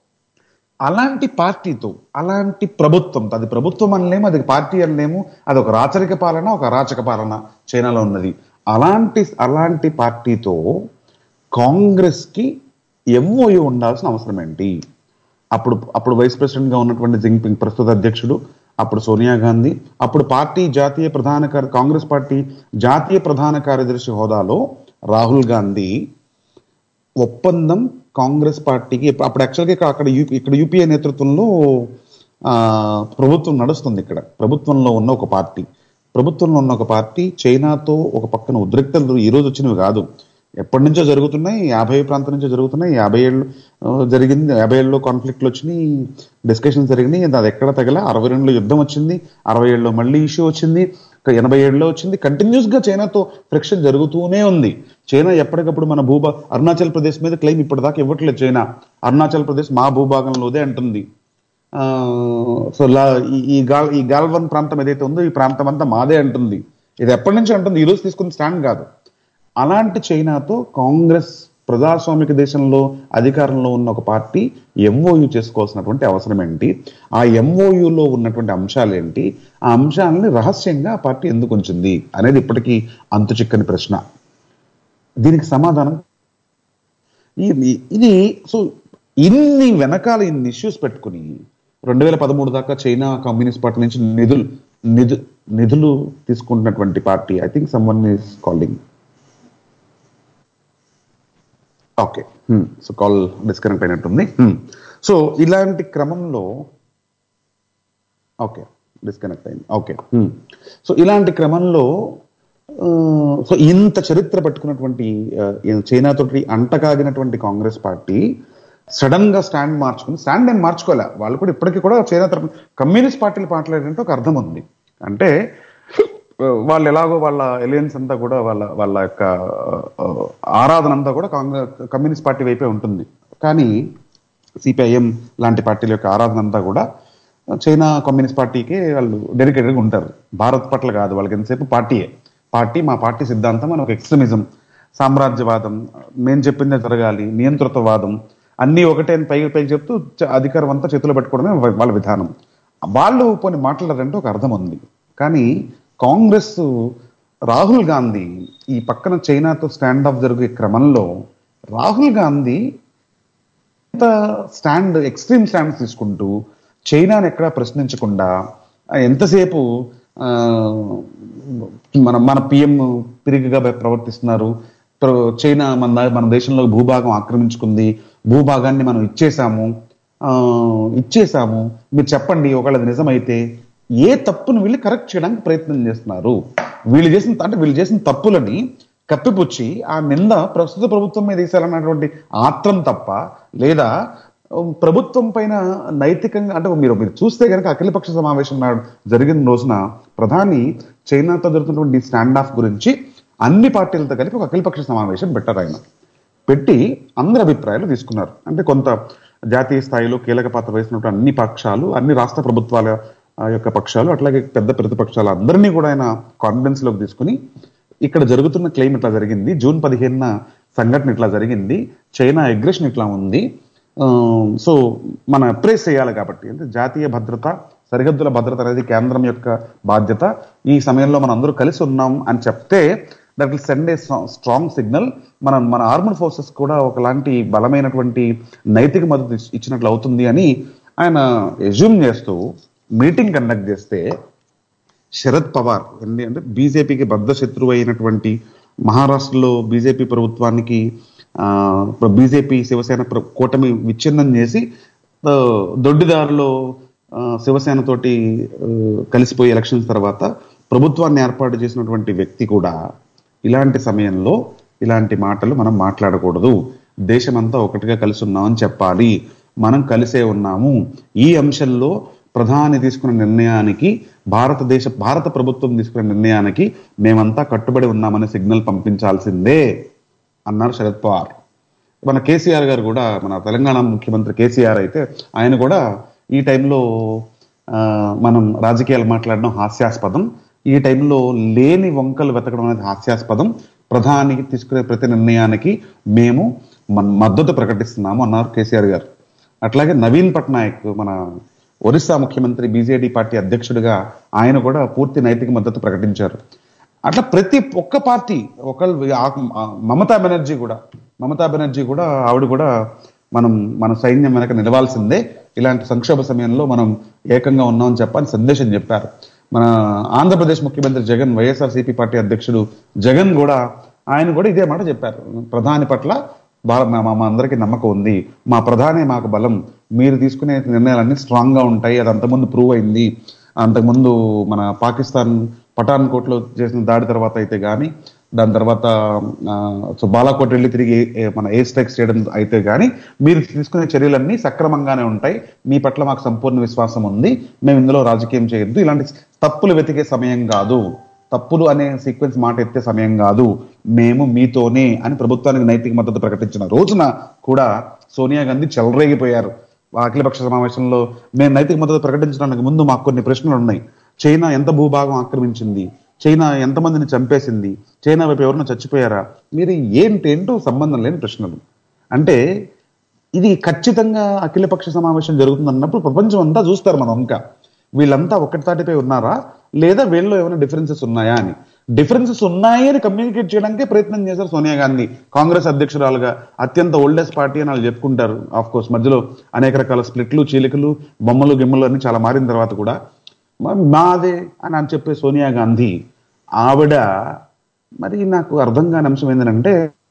అలాంటి పార్టీతో అలాంటి ప్రభుత్వం అది ప్రభుత్వం అనలేము అది పార్టీ అనలేము అది ఒక రాచరిక పాలన ఒక అరాచక పాలన చైనాలో ఉన్నది అలాంటి అలాంటి పార్టీతో కాంగ్రెస్ కి ఎంఓయూ ఉండాల్సిన అవసరం ఏంటి అప్పుడు అప్పుడు వైస్ ప్రెసిడెంట్ గా ఉన్నటువంటి జింగ్పింగ్ ప్రస్తుత అధ్యక్షుడు అప్పుడు సోనియా గాంధీ అప్పుడు పార్టీ జాతీయ ప్రధాన కార్య కాంగ్రెస్ పార్టీ జాతీయ ప్రధాన కార్యదర్శి హోదాలో రాహుల్ గాంధీ ఒప్పందం కాంగ్రెస్ పార్టీకి అప్పుడు యాక్చువల్గా ఇక్కడ అక్కడ యూపీ ఇక్కడ యూపీఏ నేతృత్వంలో ఆ, ప్రభుత్వం నడుస్తుంది ఇక్కడ ప్రభుత్వంలో ఉన్న ఒక పార్టీ ప్రభుత్వంలో ఉన్న ఒక పార్టీ చైనాతో ఒక పక్కన ఉద్రిక్తలు ఈ రోజు వచ్చినవి కాదు ఎప్పటి నుంచో జరుగుతున్నాయి యాభై ప్రాంతం నుంచో జరుగుతున్నాయి యాభై ఏళ్ళు ఆ, జరిగింది యాభై ఏళ్ళలో కాన్ఫ్లిక్ట్లు వచ్చినాయి డిస్కషన్స్ జరిగినాయి అది ఎక్కడ తగల అరవై రెండులో యుద్ధం వచ్చింది అరవై ఏళ్ళలో మళ్ళీ ఇష్యూ వచ్చింది ఒక ఎనభై ఏడులో వచ్చింది కంటిన్యూస్ గా చైనాతో ఫ్రిక్షన్ జరుగుతూనే ఉంది చైనా ఎప్పటికప్పుడు మన భూభా అరుణాచల్ ప్రదేశ్ మీద క్లెయిమ్ ఇప్పటిదాకా ఇవ్వట్లేదు చైనా అరుణాచల్ ప్రదేశ్ మా భూభాగంలోదే అంటుంది ఆ, సో లా ఈ- ఈ గాల్ ఈ గాల్వన్ ప్రాంతం ఏదైతే ఉందో ఈ ప్రాంతం అంతా మాదే అంటుంది ఇది ఎప్పటి నుంచి అంటుంది ఈ రోజు తీసుకున్న స్టాండ్ కాదు అలాంటి చైనాతో కాంగ్రెస్ ప్రజాస్వామిక దేశంలో అధికారంలో ఉన్న ఒక పార్టీ ఎంఓయు చేసుకోవాల్సినటువంటి అవసరం ఏంటి ఆ ఎంఓయులో ఉన్నటువంటి అంశాలు ఏంటి ఆ అంశాలని రహస్యంగా ఆ పార్టీ ఎందుకు ఉంచింది అనేది ఇప్పటికీ అంతు చిక్కని ప్రశ్న దీనికి సమాధానం ఇది ఇది సో ఇన్ని వెనకాల ఇన్ని ఇష్యూస్ పెట్టుకుని రెండు వేల పదమూడు దాకా చైనా కమ్యూనిస్ట్ పార్టీ నుంచి నిధులు నిధు నిధులు తీసుకుంటున్నటువంటి party I think someone is calling okay so call disconnect అయినట్టుంది సో ఇలాంటి క్రమంలో ఓకే డిస్కనెక్ట్ అయింది ఓకే సో ఇలాంటి క్రమంలో ఆ, సో ఇంత చరిత్ర పట్టుకున్నటువంటి ఆ, ఈ చైనాతోటి అంటకాగినటువంటి కాంగ్రెస్ పార్టీ సడన్ గా స్టాండ్ మార్చుకుని స్టాండ్ ఏం మార్చుకోలే వాళ్ళు కూడా ఇప్పటికీ కూడా చైనా తరపున కమ్యూనిస్ట్ పార్టీలు మాట్లాడేంటే ఒక అర్థం ఉంది అంటే ఆ, వాళ్ళు ఎలాగో వాళ్ళ ఎలియన్స్ అంతా కూడా వాళ్ళ వాళ్ళ యొక్క ఆ, ఆరాధన అంతా కూడా కాంగ్రెస్ కమ్యూనిస్ట్ పార్టీ వైపే ఉంటుంది కానీ సిపిఐఎం లాంటి పార్టీల యొక్క ఆరాధన అంతా కూడా చైనా కమ్యూనిస్ట్ పార్టీకి వాళ్ళు డెడికేటెడ్గా ఉంటారు భారత్ పట్ల కాదు వాళ్ళకి ఎంతసేపు పార్టీయే పార్టీ మా పార్టీ సిద్ధాంతం అని ఒక ఎక్స్ట్రీమిజం సామ్రాజ్యవాదం మేము చెప్పిందే జరగాలి నియంతృత్వవాదం అన్నీ ఒకటే అని పైకి పైకి చెప్తూ చ- అధికారం అంతా చేతిలో పెట్టుకోవడమే వా- వాళ్ళ విధానం వాళ్ళు పోనీ మాట్లాడారంటే ఒక అర్థం ఉంది కానీ కాంగ్రెస్ రాహుల్ గాంధీ ఈ పక్కన చైనాతో స్టాండ్ ఆఫ్ జరిగే క్రమంలో రాహుల్ గాంధీ ఎంత స్టాండ్ ఎక్స్ట్రీమ్ స్టాండ్స్ తీసుకుంటూ చైనాని ఎక్కడా ప్రశ్నించకుండా ఆ, ఎంతసేపు ఆ, మన మన పిఎం పిరిగిగా ప్రవర్తిస్తున్నారు ప్ర- చైనా మన దా- మన దేశంలో భూభాగం ఆక్రమించుకుంది భూభాగాన్ని మనం ఇచ్చేసాము ఆ, ఇచ్చేసాము మీరు చెప్పండి ఒకవేళ అది నిజమైతే ఏ తప్పును వీళ్ళు కరెక్ట్ చేయడానికి ప్రయత్నం చేస్తున్నారు వీళ్ళు చేసిన అంటే వీళ్ళు చేసిన తప్పులని కప్పిపుచ్చి ఆ నింద ప్రస్తుత ప్రభుత్వం మీద వేసాలన్నటువంటి ఆత్రం తప్ప లేదా ఉమ్, ప్రభుత్వం పైన నైతికంగా అంటే మీరు మీరు చూస్తే కనుక అఖిలపక్ష సమావేశం నాడు జరిగిన రోజున ప్రధాని చైనాతో జరుగుతున్నటువంటి స్టాండ్ ఆఫ్ గురించి అన్ని పార్టీలతో కలిపి ఒక అఖిలపక్ష సమావేశం పెట్టారు ఆయన పెట్టి అందరి అభిప్రాయాలు తీసుకున్నారు అంటే కొంత జాతీయ స్థాయిలో కీలక పాత్ర వహిస్తున్నటువంటి అన్ని పక్షాలు అన్ని రాష్ట్ర ప్రభుత్వాల ఆ, యొక్క పక్షాలు అట్లాగే పెద్ద ప్రతిపక్షాలు అందరినీ కూడా ఆయన కాన్ఫిడెన్స్ లోకి తీసుకుని ఇక్కడ జరుగుతున్న క్లెయిమ్ ఇట్లా జరిగింది జూన్ పదిహేనున సంఘటన ఇట్లా జరిగింది చైనా అగ్రెషన్ ఇట్లా ఉంది ఆ, సో మనం అప్రేస్ చేయాలి కాబట్టి అంటే జాతీయ భద్రత సరిహద్దుల భద్రత అనేది కేంద్రం యొక్క బాధ్యత ఈ సమయంలో మనం అందరూ కలిసి ఉన్నాం అని చెప్తే that will send a strong signal మన మన ఆర్మడ్ ఫోర్సెస్ కూడా ఒకలాంటి బలమైనటువంటి నైతిక మద్దతు ఇచ్- ఇచ్చినట్లు అవుతుంది అని ఆయన ఎజ్యూమ్ చేస్తూ మీటింగ్ కండక్ట్ చేస్తే శరద్ పవార్ ఏంటి అంటే బీజేపీకి బద్ధ శత్రువు అయినటువంటి మహారాష్ట్రలో బీజేపీ ప్రభుత్వానికి బీజేపీ శివసేన ప్ర- కూటమి విచ్ఛిన్నం చేసి ఆ, దొడ్డిదారిలో ఆ, శివసేనతోటి ఆ, కలిసిపోయి ఎలక్షన్స్ తర్వాత ప్రభుత్వాన్ని ఏర్పాటు చేసినటువంటి వ్యక్తి కూడా ఇలాంటి సమయంలో ఇలాంటి మాటలు మనం మాట్లాడకూడదు దేశమంతా ఒకటిగా కలిసి ఉన్నామని చెప్పాలి మనం కలిసే ఉన్నాము ఈ అంశంలో ప్రధాని తీసుకున్న నిర్ణయానికి భారతదేశ భారత ప్రభుత్వం తీసుకున్న నిర్ణయానికి మేమంతా కట్టుబడి ఉన్నామనే సిగ్నల్ పంపించాల్సిందే అన్నారు శరద్ పవార్ మన కేసీఆర్ గారు కూడా మన తెలంగాణ ముఖ్యమంత్రి కేసీఆర్ అయితే ఆయన కూడా ఈ టైంలో ఆ, మనం రాజకీయాలు మాట్లాడడం హాస్యాస్పదం ఈ టైంలో లేని వంకలు వెతకడం అనేది హాస్యాస్పదం ప్రధానికి తీసుకునే ప్రతి నిర్ణయానికి మేము మన మద్దతు ప్రకటిస్తున్నాము అన్నారు కేసీఆర్ గారు అట్లాగే నవీన్ పట్నాయక్ మన ఒరిస్సా ముఖ్యమంత్రి బీజేడీ పార్టీ అధ్యక్షుడిగా ఆయన కూడా పూర్తి నైతిక మద్దతు ప్రకటించారు అట్లా ప్రతి ఒక్క పార్టీ ఒకళ్ళు ఆ- ఆ మమతా బెనర్జీ కూడా మమతా బెనర్జీ కూడా ఆవిడ కూడా మనం మన సైన్యం వెనక నిలవాల్సిందే ఇలాంటి సంక్షోభ సమయంలో మనం ఏకంగా ఉన్నామని చెప్పని సందేశం చెప్పారు మన ఆంధ్రప్రదేశ్ ముఖ్యమంత్రి జగన్ వైఎస్ఆర్సీపీ పార్టీ అధ్యక్షుడు జగన్ కూడా ఆయన కూడా ఇదే మాట చెప్పారు ప్రధాని పట్ల భారత మా మా అందరికీ నమ్మకం ఉంది మా ప్రధానే మాకు బలం మీరు తీసుకునే నిర్ణయాలన్నీ స్ట్రాంగ్ గా ఉంటాయి అది అంతకుముందు ప్రూవ్ అయింది అంతకుముందు మన పాకిస్తాన్ పఠాన్ కోట్లో చేసిన దాడి తర్వాత అయితే కానీ దాని తర్వాత ఆ, సో బాలాకోట్ వెళ్ళి తిరిగి ఏ- మన ఏ స్ట్రైక్స్ చేయడం అయితే కానీ మీరు తీసుకునే చర్యలన్నీ సక్రమంగానే ఉంటాయి మీ పట్ల మాకు సంపూర్ణ విశ్వాసం ఉంది మేము ఇందులో రాజకీయం చేయొద్దు ఇలాంటి తప్పులు వెతికే సమయం కాదు తప్పులు అనే సీక్వెన్స్ మాట ఎత్తే సమయం కాదు మేము మీతోనే అని ప్రభుత్వానికి నైతిక మద్దతు ప్రకటించిన రోజున కూడా సోనియా గాంధీ చెలరేగిపోయారు ఆ అఖిలపక్ష సమావేశంలో మేము నైతిక మద్దతు ప్రకటించడానికి ముందు మాకు కొన్ని ప్రశ్నలు ఉన్నాయి చైనా ఎంత భూభాగం ఆక్రమించింది చైనా ఎంతమందిని చంపేసింది చైనా వైపు ఎవరైనా చచ్చిపోయారా మీరు ఏంటి ఏంటో సంబంధం లేని ప్రశ్నలు అంటే ఇది ఖచ్చితంగా అఖిలపక్ష సమావేశం జరుగుతుంది అన్నప్పుడు ప్రపంచం అంతా చూస్తారు మనం ఇంకా వీళ్ళంతా ఒక్కటి తాటిపై ఉన్నారా లేదా వీళ్ళలో ఏమైనా డిఫరెన్సెస్ ఉన్నాయా అని డిఫరెన్సెస్ ఉన్నాయి అని కమ్యూనికేట్ చేయడానికే ప్రయత్నం చేశారు సోనియా గాంధీ కాంగ్రెస్ అధ్యక్షురాలుగా అత్యంత ఓల్డెస్ట్ పార్టీ అని వాళ్ళు చెప్పుకుంటారు ఆఫ్ కోర్స్ మధ్యలో అనేక రకాల స్ప్లిట్లు చీలికలు బొమ్మలు గిమ్మలు అని చాలా మారిన తర్వాత కూడా మ- మాదే అని అని చెప్పే సోనియా గాంధీ ఆవిడ మరి నాకు అర్థం కాని అంశం ఏంటంటే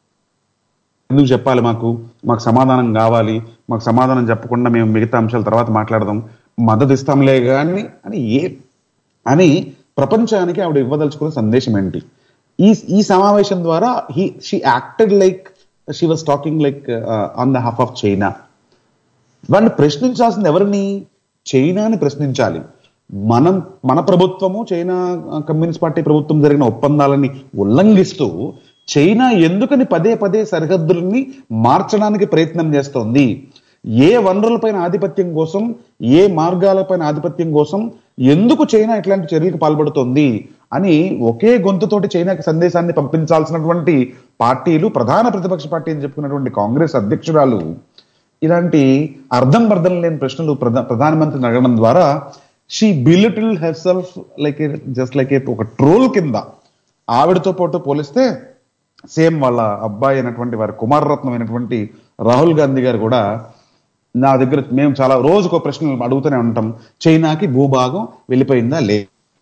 ఎందుకు చెప్పాలి మాకు మాకు సమాధానం కావాలి మాకు సమాధానం చెప్పకుండా మేము మిగతా అంశాల తర్వాత మాట్లాడదాం మద్దతు ఇస్తాంలే కానీ అని ఏ అని ప్రపంచానికి ఆవిడ ఇవ్వదలుచుకున్న సందేశం ఏంటి ఈ ఈ సమావేశం ద్వారా he she acted like she was talking like on the half of China వాళ్ళు ప్రశ్నించాల్సింది ఎవరిని చైనాని ప్రశ్నించాలి మనం మన ప్రభుత్వము చైనా ఆ, కమ్యూనిస్ట్ పార్టీ ప్రభుత్వం జరిగిన ఒప్పందాలని ఉల్లంఘిస్తూ చైనా ఎందుకని పదే పదే సరిహద్దులని మార్చడానికి ప్రయత్నం చేస్తోంది ఏ వనరులపైన ఆధిపత్యం కోసం ఏ మార్గాలపైన ఆధిపత్యం కోసం ఎందుకు చైనా ఇట్లాంటి చర్యలకు పాల్పడుతోంది అని ఒకే గొంతుతోటి చైనాకి సందేశాన్ని పంపించాల్సినటువంటి పార్టీలు ప్రధాన ప్రతిపక్ష పార్టీ అని చెప్పుకున్నటువంటి కాంగ్రెస్ అధ్యక్షురాలు ఇలాంటి అర్థం అర్థం లేని ప్రశ్నలు ప్రధా ప్రధానమంత్రిని అడగడం ద్వారా she belittle herself like just like ఒక ట్రోల్ కింద ఆవిడతో పాటు పోలిస్తే సేమ్ వాళ్ళ అబ్బాయి అయినటువంటి వారి కుమారరత్నం అయినటువంటి రాహుల్ గాంధీ గారు కూడా నా దగ్గర మేము చాలా రోజుకో ప్రశ్నలు అడుగుతూనే ఉంటాం చైనాకి భూభాగం వెళ్ళిపోయిందా లే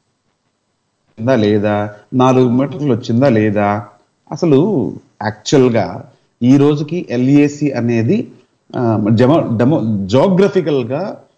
వచ్చిందా లేదా నాలుగు మీటర్లు వచ్చిందా లేదా అసలు యాక్చువల్గా ఈ రోజుకి ఎల్ఏసి అనేది ఆ, జమ డెమో జోగ్రఫికల్ గా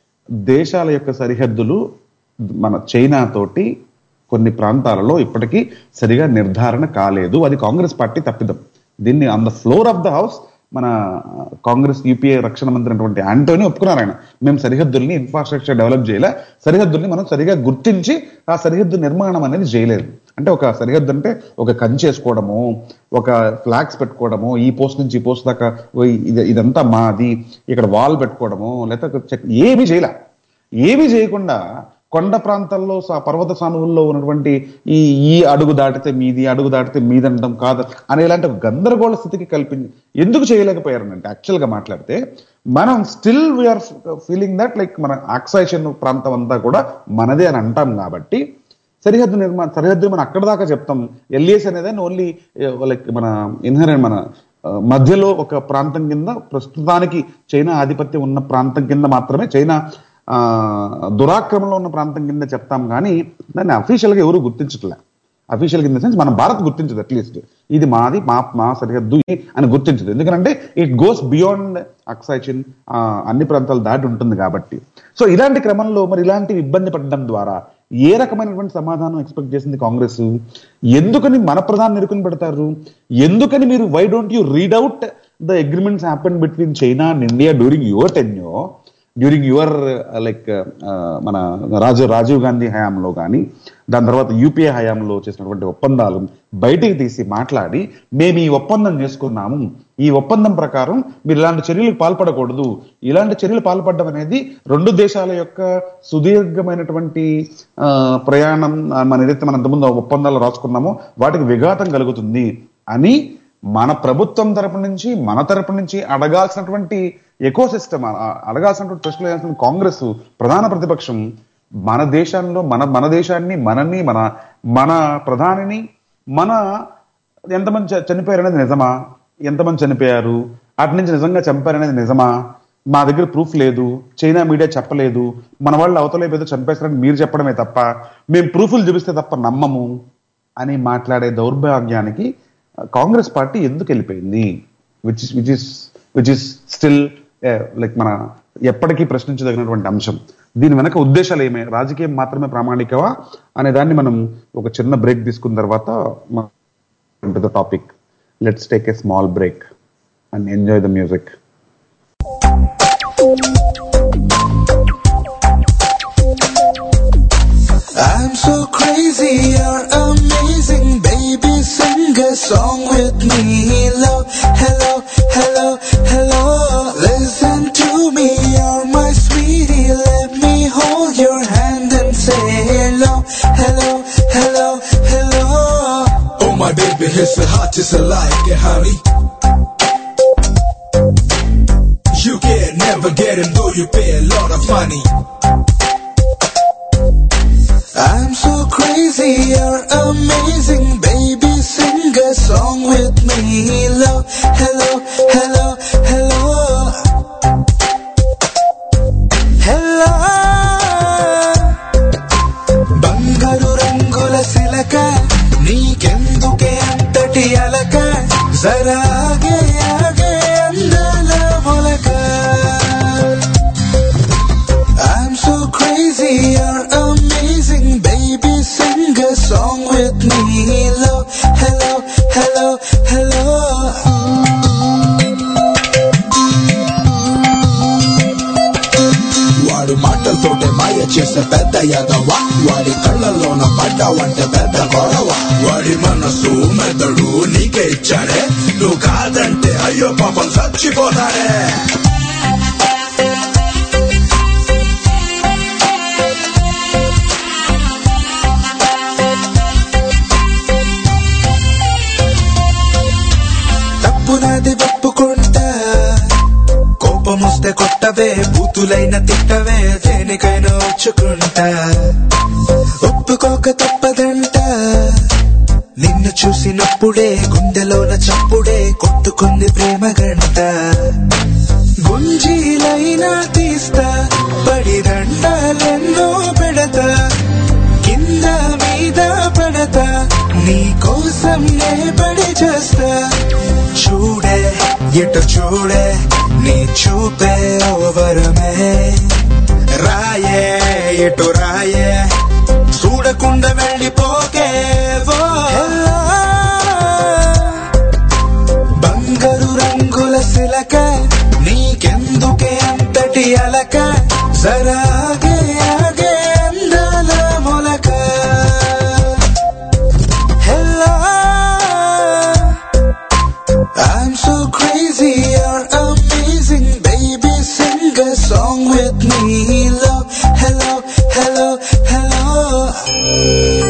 దేశాల యొక్క సరిహద్దులు మన చైనా తోటి కొన్ని ప్రాంతాలలో ఇప్పటికీ సరిగా నిర్ధారణ కాలేదు అది కాంగ్రెస్ పార్టీ తప్పిదం దీన్ని on the floor of the house మన కాంగ్రెస్ యూపీఏ రక్షణ మంత్రి అయినటువంటి ఆంటోని ఒప్పుకున్నారు ఆయన మేము సరిహద్దుల్ని ఇన్ఫ్రాస్ట్రక్చర్ డెవలప్ చేయలే సరిహద్దుల్ని మనం సరిగా గుర్తించి ఆ సరిహద్దు నిర్మాణం అనేది చేయలేదు అంటే ఒక సరిహద్దు అంటే ఒక కంచేసుకోవడము ఒక ఫ్లాగ్స్ పెట్టుకోవడము ఈ పోస్ట్ నుంచి ఈ పోస్ట్ దాకా ఓ ఇది ఇదంతా మాది ఇక్కడ వాల్ పెట్టుకోవడము లేకపోతే చెక్ ఏమీ చేయలే ఏమీ చేయకుండా కొండ ప్రాంతాల్లో సా- పర్వత సానువుల్లో ఉన్నటువంటి ఈ ఈ అడుగు దాటితే మీది అడుగు దాటితే మీదండం కాదు అనే ఇలాంటి ఒక గందరగోళ స్థితికి కల్పించి ఎందుకు చేయలేకపోయారనంటే యాక్చువల్ గా మాట్లాడితే మనం still we're feeling that like మన ఆక్సైషన్ ప్రాంతం అంతా కూడా మనదే అని అంటాం కాబట్టి సరిహద్దు నిర్మాణ సరిహద్దు మనం అక్కడ దాకా చెప్తాం ఎల్ఏస్ అనేది ఓన్లీ లైక్ మన ఇన్హరెంట్ మన ఆ, మధ్యలో ఒక ప్రాంతం కింద ప్రస్తుతానికి చైనా ఆధిపత్యం ఉన్న ప్రాంతం కింద మాత్రమే చైనా ఆ, దురాక్రమంలో ఉన్న ప్రాంతం కింద చెప్తాం కానీ దాన్ని అఫీషియల్ గా ఎవరు గుర్తించట్లే అఫీషియల్ కింద సెన్స్ మన భారత్ గుర్తించదు అట్లీస్ట్ ఇది మాది మా మా సరిహద్దు ఇది అని గుర్తించదు ఎందుకంటే ఇట్ గోస్ బియాండ్ అక్సైచిన్ అన్ని ప్రాంతాలు దాటి ఉంటుంది కాబట్టి సో ఇలాంటి క్రమంలో మరి ఇలాంటి ఇబ్బంది పడడం ద్వారా ఏ రకమైనటువంటి సమాధానం ఎక్స్పెక్ట్ చేసింది కాంగ్రెస్ ఎందుకని మన ప్రధాని నిరుకుని పెడతారు ఎందుకని మీరు why don't you read out the agreements happen between China and India during your tenure during your like మన రాజు రాజీవ్ గాంధీ హయాంలో కానీ దాని తర్వాత యూపీఏ హయాంలో చేసినటువంటి ఒప్పందాలు బయటికి తీసి మాట్లాడి మేము ఈ ఒప్పందం చేసుకున్నాము ఈ ఒప్పందం ప్రకారం మీరు ఇలాంటి చర్యలకు పాల్పడకూడదు ఇలాంటి చర్యలు పాల్పడడం అనేది రెండు దేశాల యొక్క సుదీర్ఘమైనటువంటి ఆ, ప్రయాణం ఆ, మన ఏదైతే మనం ఇంతకుముందు ఒప్పందాలు రాసుకున్నామో వాటికి విఘాతం కలుగుతుంది అని మన ప్రభుత్వం తరపు నుంచి మన తరపు నుంచి అడగాల్సినటువంటి ఎకో సిస్టమ్ అడగాల్సినటువంటి ప్రశ్నలు వేయాల్సిన కాంగ్రెస్ ప్రధాన ప్రతిపక్షం మన దేశంలో మన మన దేశాన్ని మనని మన మన ప్రధానిని మన ఎంతమంది చ- చనిపోయారు అనేది నిజమా ఎంతమంది చనిపోయారు అటు నుంచి నిజంగా చంపారు అనేది నిజమా మా దగ్గర ప్రూఫ్ లేదు చైనా మీడియా చెప్పలేదు మన వాళ్ళు అవతల ఏదో చంపేస్తారని మీరు చెప్పడమే తప్ప మేము ప్రూఫ్లు చూపిస్తే తప్ప నమ్మము అని మాట్లాడే దౌర్భాగ్యానికి కాంగ్రెస్ పార్టీ ఎందుకు వెళ్ళిపోయింది which which is which is still like మన ఎప్పటికీ ప్రశ్నించదగినటువంటి అంశం దీని వెనక ఉద్దేశాలు ఏమే రాజకీయం మాత్రమే ప్రామాణికవా అనే దాన్ని మనం ఒక చిన్న బ్రేక్ తీసుకున్న తర్వాత to the topic let's take a small break and enjoy the music I'm so crazy, you're amazing, baby. Sing a song with me. Hello, hello, hello, hello. Listen to me, you're his heart is like a honey. You can never get him though you pay a lot of money. I'm so crazy, you're amazing, baby. Sing a song with me. Hello, hello, hello, hello. Hello. బంగారు రంగుల సిలక నీకెందుకే అంతటి అలక జరాగే ఆగే అందాల మొలక I'm so crazy, you're amazing, baby. Sing a song with me. Hello, hello, hello, hello. వాడు మాటలతోటే మాయ చేసే పెద్ద యాదవ వాడి కళ్ళల్లోన పడ్డావంటే పెద్ద గొడవ వాడి మనసు మెదడు నీకే ఇచ్చాడే నువ్వు కాదంటే అయ్యో పాపం చచ్చిపోతాడే తప్పు నాది ఒప్పుకుంటా కోపం వస్తే కొట్టవే బూతులైన తిట్టవే దేనికైనా వచ్చుకుంటా ఒప్పుకోక తప్పదంట నిన్ను చూసినప్పుడే గుండెలోన చప్పుడే కొట్టుకుంది ప్రేమ గంట గుంజీలైనా తీస్తా పడిదండాలెన్నో పెడతా కింద మీద పడతా నీ కోసం నే పడి చేస్తా చూడే ఎటు చూడే నీ చూపే ఓవరమే రాయే ఎటు రాయే చూడకుండా వెళ్ళిపోకే ఓ. బంగారు రంగుల సిలక నీకెందుకే అంతటి అలక సరాగే ఆగే అందాల మొలక Hello, I'm so crazy, you're amazing, baby. Sing a song with me. Hello, hello, hello, hello.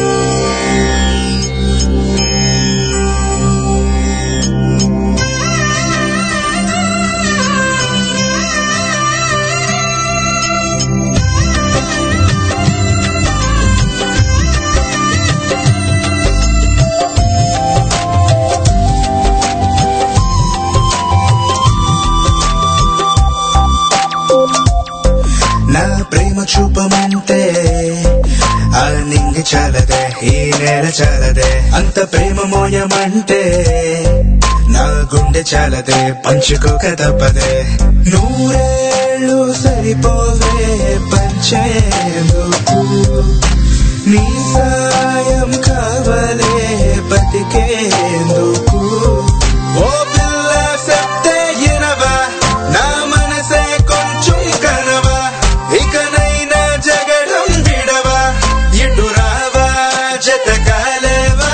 నా ప్రేమ చూపమంటే ఆ నింగి చాలదే ఈ నేల చాలదే అంత ప్రేమ మోయమంటే నా గుండె చాలదే పంచుకోక తప్పదే నూరేళ్ళు సరిపోవే పంచేందుకు నీ సాయం కావలే బతికేందుకు ఓ పిల్ల చెప్తే ఇనవా నా మనసే కొంచెం కనవా ఇకనైనా జగడం విడవా ఇటు రావా జత కాలేవా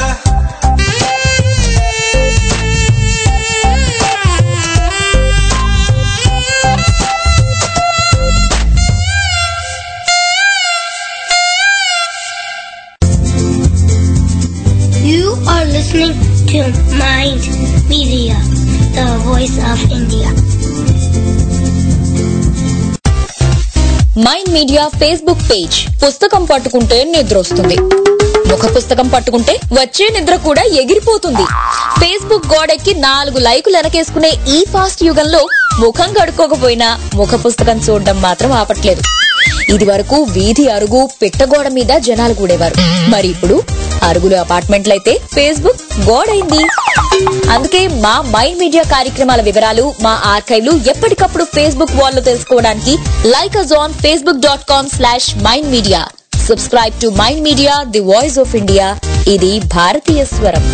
You are listening to Mind Media, the voice of India. Mind media Facebook page పుస్తకం పట్టుకుంటే నిద్ర వస్తుంది ముఖ పుస్తకం పట్టుకుంటే వచ్చే నిద్ర కూడా ఎగిరిపోతుంది ఫేస్బుక్ గోడెక్కి నాలుగు లైకులు వెనకేసుకునే ఈ ఫాస్ట్ యుగంలో ముఖం కడుక్కోకపోయినా ముఖ పుస్తకం చూడడం మాత్రం ఆపట్లేదు ఇది వరకు వీధి అరుగు పిట్టగోడ మీద జనాలు కూడేవారు మరి ఇప్పుడు అరుగులు అపార్ట్మెంట్లయితే ఫేస్బుక్ గోడైంది అందుకే మా మైండ్ మీడియా కార్యక్రమాల వివరాలు మా ఆర్కైవ్లు ఎప్పటికప్పుడు ఫేస్బుక్ వాల్ లో తెలుసుకోవడానికి like us on Facebook dot com slash mind media subscribe to mind media the voice of India ఇది భారతీయ స్వరం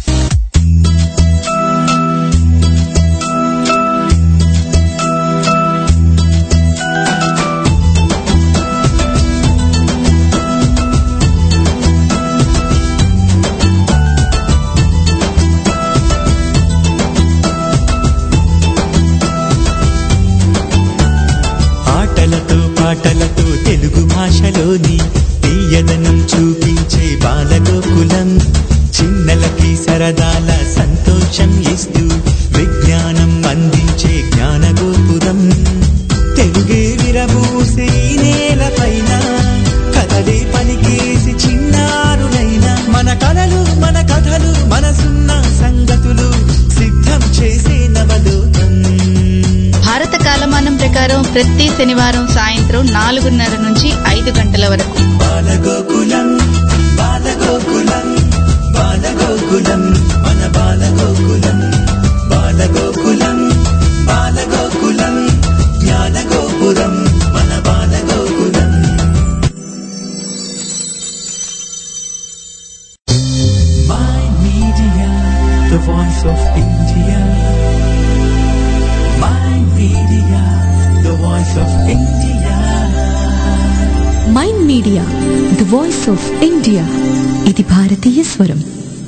ఆటలతో పాటలతో తెలుగు భాషలోని తీయదనం చూపించే బాలగోకులం చిన్నలకి సరదాల సంతోషం ఇస్తూ విజ్ఞానం అందించే జ్ఞానగోపురం తెలుగే విరబూసే ఈ నేలపైన కథలే పలికేసి చిన్నారులైన మన కలలు మన కథలు మనసున్న సంగతులు సిద్ధం చేసే నవలోకం భారత కాలమానం ప్రకారం ప్రతి శనివారం సాయంత్రం నాలుగున్నర నుంచి ఐదు గంటల వరకు బాలగోకులం బాలగోకులం బాలగోకులం మన బాలగోకులం బాలగోకులం బాలగోకులం జ్ఞానగోపురం మన Balagokulam My media, the voice of India. My media, the voice of India. Mind media the voice of India ఇది భారతీయ స్వరం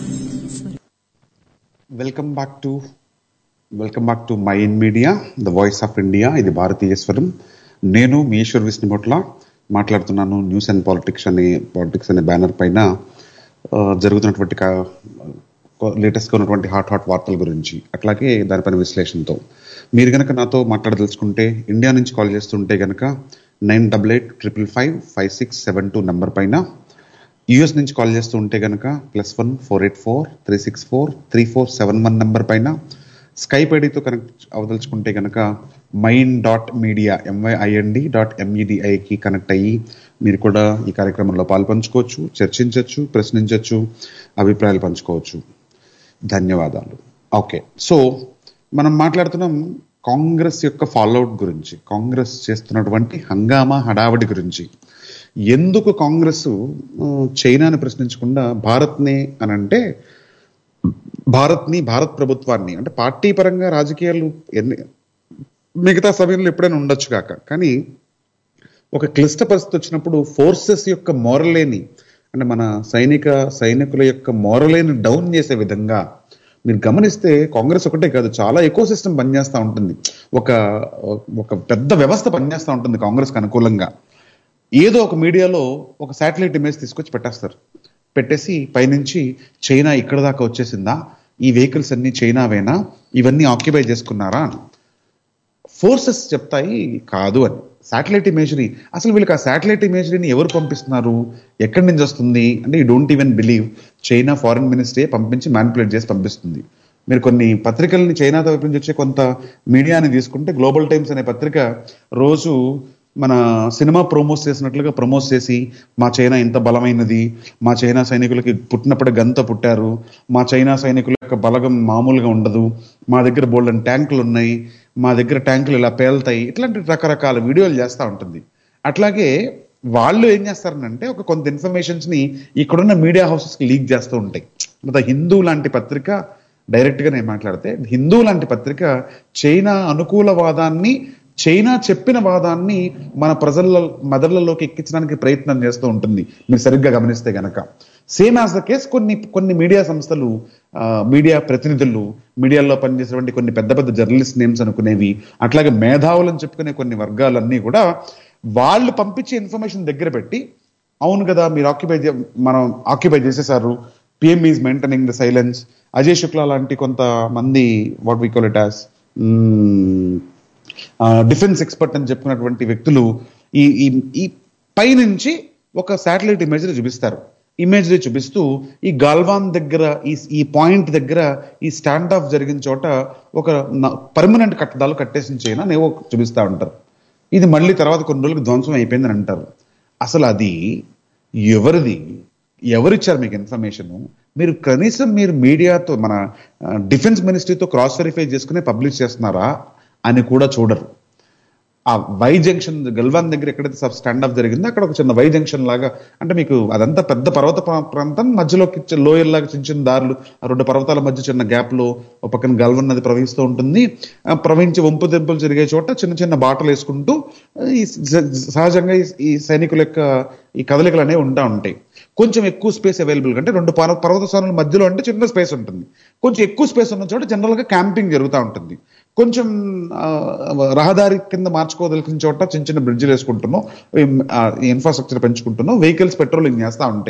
welcome back to welcome back to my in media the voice of India ఇది భారతీయ స్వరం నేను మీ ఈశ్వర్ విష్ణుమొట్ల మాట్లాడుతున్నాను news and politics అనే పాలిటిక్స్ అనే బ్యానర్ పైన ఆ, జరుగుతున్నటువంటి లేటెస్ట్గా ఉన్నటువంటి హాట్ హాట్ వార్తల గురించి అట్లాగే దానిపైన విశ్లేషణతో మీరు గనక నాతో మాట్లాడదలుచుకుంటే ఇండియా నుంచి కాల్ చేస్తుంటే గనక nine double eight triple five five six seven two number పైన యుఎస్ నుంచి కాల్ చేస్తూ ఉంటే కనుక plus one four eight four three six four three four seven one number పైన స్కైప్ ఐడితో కనెక్ట్ అవదలుచుకుంటే కనుక mind dot media M Y I N D dot ఎంఈడిఐకి కనెక్ట్ అయ్యి మీరు కూడా ఈ కార్యక్రమంలో పాల్పంచుకోవచ్చు చర్చించవచ్చు ప్రశ్నించవచ్చు అభిప్రాయాలు పంచుకోవచ్చు ధన్యవాదాలు ఓకే సో మనం మాట్లాడుతున్నాం కాంగ్రెస్ యొక్క ఫాలోఅవుట్ గురించి కాంగ్రెస్ చేస్తున్నటువంటి హంగామా హడావడి గురించి ఎందుకు కాంగ్రెస్ ఆ, చైనాని ప్రశ్నించకుండా భారత్ని అని అంటే భారత్ని భారత్ ప్రభుత్వాన్ని అంటే పార్టీ పరంగా రాజకీయాలు ఎన్ని మిగతా సమయంలో ఎప్పుడైనా ఉండొచ్చు కాక కానీ ఒక క్లిష్ట పరిస్థితి వచ్చినప్పుడు ఫోర్సెస్ యొక్క మోరలేని అంటే మన సైనిక సైనికుల యొక్క మోరలేని డౌన్ చేసే విధంగా మీరు గమనిస్తే కాంగ్రెస్ ఒకటే కాదు చాలా ఎకో సిస్టమ్ పనిచేస్తూ ఉంటుంది ఒక ఒక పెద్ద వ్యవస్థ పనిచేస్తూ ఉంటుంది కాంగ్రెస్కి అనుకూలంగా ఏదో ఒక మీడియాలో ఒక శాటిలైట్ ఇమేజ్ తీసుకొచ్చి పెట్టేస్తారు పెట్టేసి పైనుంచి చైనా ఇక్కడ దాకా వచ్చేసిందా ఈ వెహికల్స్ అన్ని చైనావేనా ఇవన్నీ ఆక్యుపై చేసుకున్నారా అని ఫోర్సెస్ చెప్తాయి కాదు అని శాటిలైట్ ఇమేజరీ అసలు వీళ్ళకి ఆ శాటిలైట్ ఇమేజరీని ఎవరు పంపిస్తున్నారు ఎక్కడి నుంచి వస్తుంది అంటే you don't even believe China foreign ministry పంపించి మ్యానిపులేట్ చేసి పంపిస్తుంది మీరు కొన్ని పత్రికల్ని చైనా వైపు నుంచి వచ్చే కొంత మీడియాని తీసుకుంటే గ్లోబల్ టైమ్స్ అనే పత్రిక రోజు మన సినిమా ప్రమోట్ చేసినట్లుగా ప్రమోట్ చేసి మా చైనా ఇంత బలమైనది మా చైనా సైనికులకి పుట్టినప్పుడు గంత పుట్టారు మా చైనా సైనికుల యొక్క బలగం మామూలుగా ఉండదు మా దగ్గర బోల్డెన్ ట్యాంకులు ఉన్నాయి మా దగ్గర ట్యాంకులు ఇలా పేలుతాయి ఇట్లాంటి రకరకాల వీడియోలు చేస్తూ ఉంటుంది అట్లాగే వాళ్ళు ఏం చేస్తారనంటే ఒక కొంత ఇన్ఫర్మేషన్స్ ని ఇక్కడున్న మీడియా హౌసెస్ కి లీక్ చేస్తూ ఉంటాయి ద హిందూ లాంటి పత్రిక డైరెక్ట్ గా నేను మాట్లాడితే హిందూ లాంటి పత్రిక చైనా అనుకూల వాదాన్ని చైనా చెప్పిన వాదాన్ని మన ప్రజల మెదళ్లలోకి ఎక్కించడానికి ప్రయత్నం చేస్తూ ఉంటుంది మీరు సరిగ్గా గమనిస్తే గనక సేమ్ యాజ్ ద కేస్ కొన్ని కొన్ని మీడియా సంస్థలు ఆ, మీడియా ప్రతినిధులు మీడియాలో పనిచేసేటువంటి కొన్ని పెద్ద పెద్ద జర్నలిస్ట్ నేమ్స్ అనుకునేవి అట్లాగే మేధావులను చెప్పుకునే కొన్ని వర్గాలన్నీ కూడా వాళ్ళు పంపించే ఇన్ఫర్మేషన్ దగ్గర పెట్టి అవును కదా మీరు ఆక్యుపై మనం ఆక్యుపై చేసేసారు PM is maintaining the silence Ajay Shukla లాంటి కొంతమంది what we call it as defence expert అని చెప్పుకున్నటువంటి వ్యక్తులు ఈ ఈ ఈ పైనుంచి ఒక శాటిలైట్ ఇమేజ్ చూపిస్తారు ఇమేజ్ చూపిస్తూ ఈ గాల్వాన్ దగ్గర ఈ ఈ పాయింట్ దగ్గర ఈ స్టాండ్ ఆఫ్ జరిగిన చోట ఒక పర్మనెంట్ కట్టడాలు కట్టేసిన చైనా నేవో చూపిస్తా ఉంటారు ఇది మళ్ళీ తర్వాత కొన్ని రోజులకు ధ్వంసం అయిపోయిందని అంటారు అసలు అది ఎవరిది ఎవరిచ్చారు మీకు ఇన్ఫర్మేషన్ మీరు కనీసం మీరు మీడియాతో మన డిఫెన్స్ మినిస్ట్రీతో క్రాస్ వెరిఫై చేసుకుని పబ్లిష్ చేస్తున్నారా అని కూడా చూడరు ఆ వై జంక్షన్ గల్వాన్ దగ్గర ఎక్కడైతే సబ్ స్టాండ్ ఆఫ్ జరిగిందో అక్కడ ఒక చిన్న వై జంక్షన్ లాగా అంటే మీకు అదంతా పెద్ద పర్వత ప్రా- ప్రాంతం మధ్యలోకి చి- లోయర్ లాగా చిన్న చిన్న దారులు ఆ రెండు పర్వతాల మధ్య చిన్న గ్యాప్ లో ఒక పక్కన గల్వన్ నది ప్రవహిస్తూ ఉంటుంది ఆ ప్రవహించి వంపు దెబ్బలు జరిగే చోట చిన్న చిన్న బాటలు వేసుకుంటూ ఈ స- సహజంగా ఈ- ఈ సైనికుల యొక్క ఈ కదలికలు అనేవి ఉంటా ఉంటాయి కొంచెం ఎక్కువ స్పేస్ అవైలబుల్ అంటే రెండు పర్వ పర్వత స్థానాల మధ్యలో అంటే చిన్న స్పేస్ ఉంటుంది కొంచెం ఎక్కువ స్పేస్ ఉన్న చోట జనరల్ గా క్యాంపింగ్ జరుగుతూ ఉంటుంది కొంచెం ఆ, రహదారి కింద మార్చుకోదలిసిన చోట చిన్న చిన్న బ్రిడ్జ్లు వేసుకుంటున్నాం ఇన్ఫ్రాస్ట్రక్చర్ పెంచుకుంటున్నాం వెహికల్స్ పెట్రోలింగ్ చేస్తూ ఉంటాయి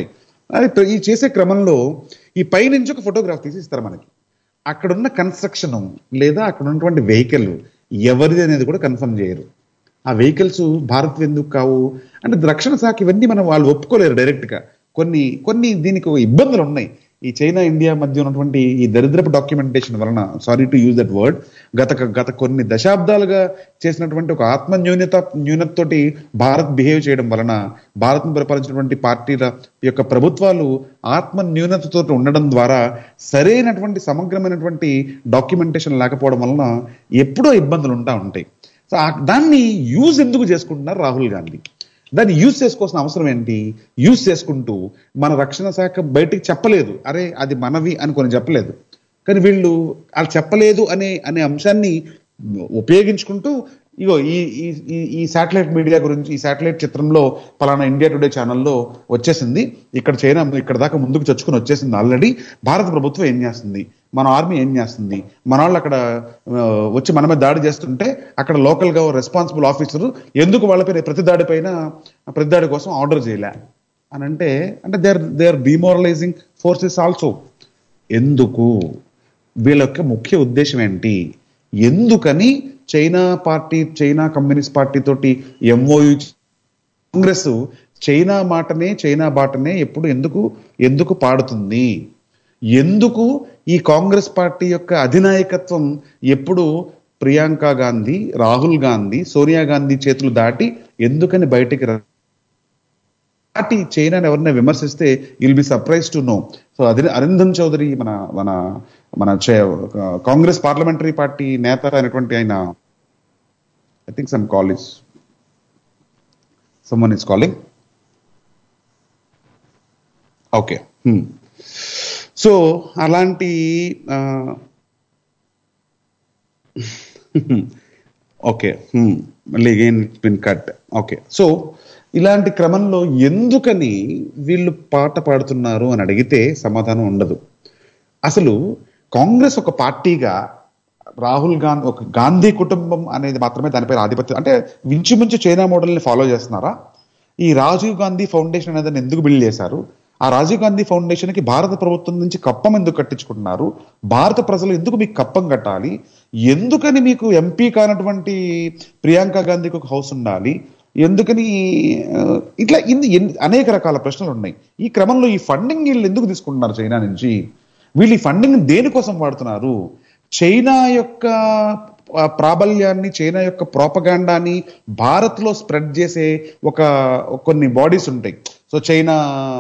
అది ప్ర- ఈ చేసే క్రమంలో ఈ పైనుంచి ఒక ఫోటోగ్రాఫ్ తీసి ఇస్తారు మనకి అక్కడున్న కన్స్ట్రక్షన్ లేదా అక్కడ ఉన్నటువంటి వెహికల్ ఎవరిది అనేది కూడా కన్ఫర్మ్ చేయరు ఆ వెహికల్స్ భారత్ ఎందుకు కావు అంటే రక్షణ శాఖ ఇవన్నీ మనం వాళ్ళు ఒప్పుకోలేరు డైరెక్ట్ గా కొన్ని కొన్ని దీనికి ఒక ఇబ్బందులు ఉన్నాయి ఈ చైనా ఇండియా మధ్య ఉన్నటువంటి ఈ దరిద్రపు డాక్యుమెంటేషన్ వలన sorry to use that word గత గత కొన్ని దశాబ్దాలుగా చేసినటువంటి ఒక ఆత్మ న్యూనత న్యూనతతోటి భారత్ బిహేవ్ చేయడం వలన భారత్ను పరిపాలించినటువంటి పార్టీల యొక్క ప్రభుత్వాలు ఆత్మ న్యూనతతో ఉండడం ద్వారా సరైనటువంటి సమగ్రమైనటువంటి డాక్యుమెంటేషన్ లేకపోవడం వలన ఎప్పుడో ఇబ్బందులు ఉంటా ఉంటాయి సో ఆ- దాన్ని యూజ్ ఎందుకు చేసుకుంటున్నారు రాహుల్ గాంధీ దాన్ని యూజ్ చేసుకోవాల్సిన అవసరం ఏంటి యూజ్ చేసుకుంటూ మన రక్షణ శాఖ బయటికి చెప్పలేదు అరే అది మనవి అని కొన్ని చెప్పలేదు కానీ వీళ్ళు వాళ్ళు చెప్పలేదు అనే అనే అంశాన్ని ఉపయోగించుకుంటూ ఇగో ఈ ఈ ఈ- ఈ శాటిలైట్ మీడియా గురించి ఈ శాటిలైట్ చిత్రంలో పలానా ఇండియా టుడే ఛానల్లో వచ్చేసింది ఇక్కడ చైనా ఇక్కడ దాకా ముందుకు చచ్చుకుని వచ్చేసింది ఆల్రెడీ భారత ప్రభుత్వం ఏం చేస్తుంది మన ఆర్మీ ఏం చేస్తుంది మన వాళ్ళు అక్కడ ఆ, వచ్చి మన మీద దాడి చేస్తుంటే అక్కడ లోకల్ గా రెస్పాన్సిబుల్ ఆఫీసర్ ఎందుకు వాళ్ళపై ప్రతి దాడి పైన ప్రతి దాడి కోసం ఆర్డర్ చేయలే అని అంటే అంటే they are they are demoralising forces also ఎందుకు వీళ్ళ యొక్క ముఖ్య ఉద్దేశం ఏంటి ఎందుకని China party China communist party తోటి ఎంఓయు కాంగ్రెస్ చైనా మాటనే చైనా బాటనే ఎప్పుడు ఎందుకు ఎందుకు పాడుతుంది ఎందుకు ఈ కాంగ్రెస్ పార్టీ యొక్క అధినాయకత్వం ఎప్పుడు ప్రియాంక గాంధీ రాహుల్ గాంధీ సోనియా గాంధీ చేతులు దాటి ఎందుకని బయటికి రా పార్టీ చైనాని ఎవరైనా విమర్శిస్తే will be surprise to know so అది అరిందం చౌదరి మన మన మన చే- కాంగ్రెస్ పార్లమెంటరీ పార్టీ నేత అయినటువంటి ఆయన I think some college someone is calling okay so అలాంటి ఓకే మళ్ళీ again been cut okay so ఇలాంటి క్రమంలో ఎందుకని వీళ్ళు పాట పాడుతున్నారు అని అడిగితే సమాధానం ఉండదు అసలు కాంగ్రెస్ ఒక పార్టీగా రాహుల్ గాంధీ ఒక గాంధీ కుటుంబం అనేది మాత్రమే దానిపై ఆధిపత్యం అంటే ఇంచుమించు చైనా మోడల్ని ఫాలో చేస్తున్నారా ఈ రాజీవ్ గాంధీ ఫౌండేషన్ అనేది ఎందుకు బిల్డ్ చేశారు ఆ రాజీవ్ గాంధీ ఫౌండేషన్ కి భారత ప్రభుత్వం నుంచి కప్పం ఎందుకు కట్టించుకుంటున్నారు భారత ప్రజలు ఎందుకు మీకు కప్పం కట్టాలి ఎందుకని మీకు ఎంపీ కానటువంటి ప్రియాంక గాంధీకి ఒక హౌస్ ఉండాలి ఎందుకని ఆ, ఇట్లా ఇన్ని ఎన్ని- అనేక రకాల ప్రశ్నలు ఉన్నాయి ఈ క్రమంలో ఈ ఫండింగ్ వీళ్ళు ఎందుకు తీసుకుంటున్నారు చైనా నుంచి వీళ్ళు ఈ ఫండింగ్ దేనికోసం వాడుతున్నారు చైనా యొక్క ఆ, ప్రాబల్యాన్ని చైనా యొక్క ప్రోపగాండాని భారత్ లో స్ప్రెడ్ చేసే ఒక కొన్ని బాడీస్ ఉంటాయి సో చైనా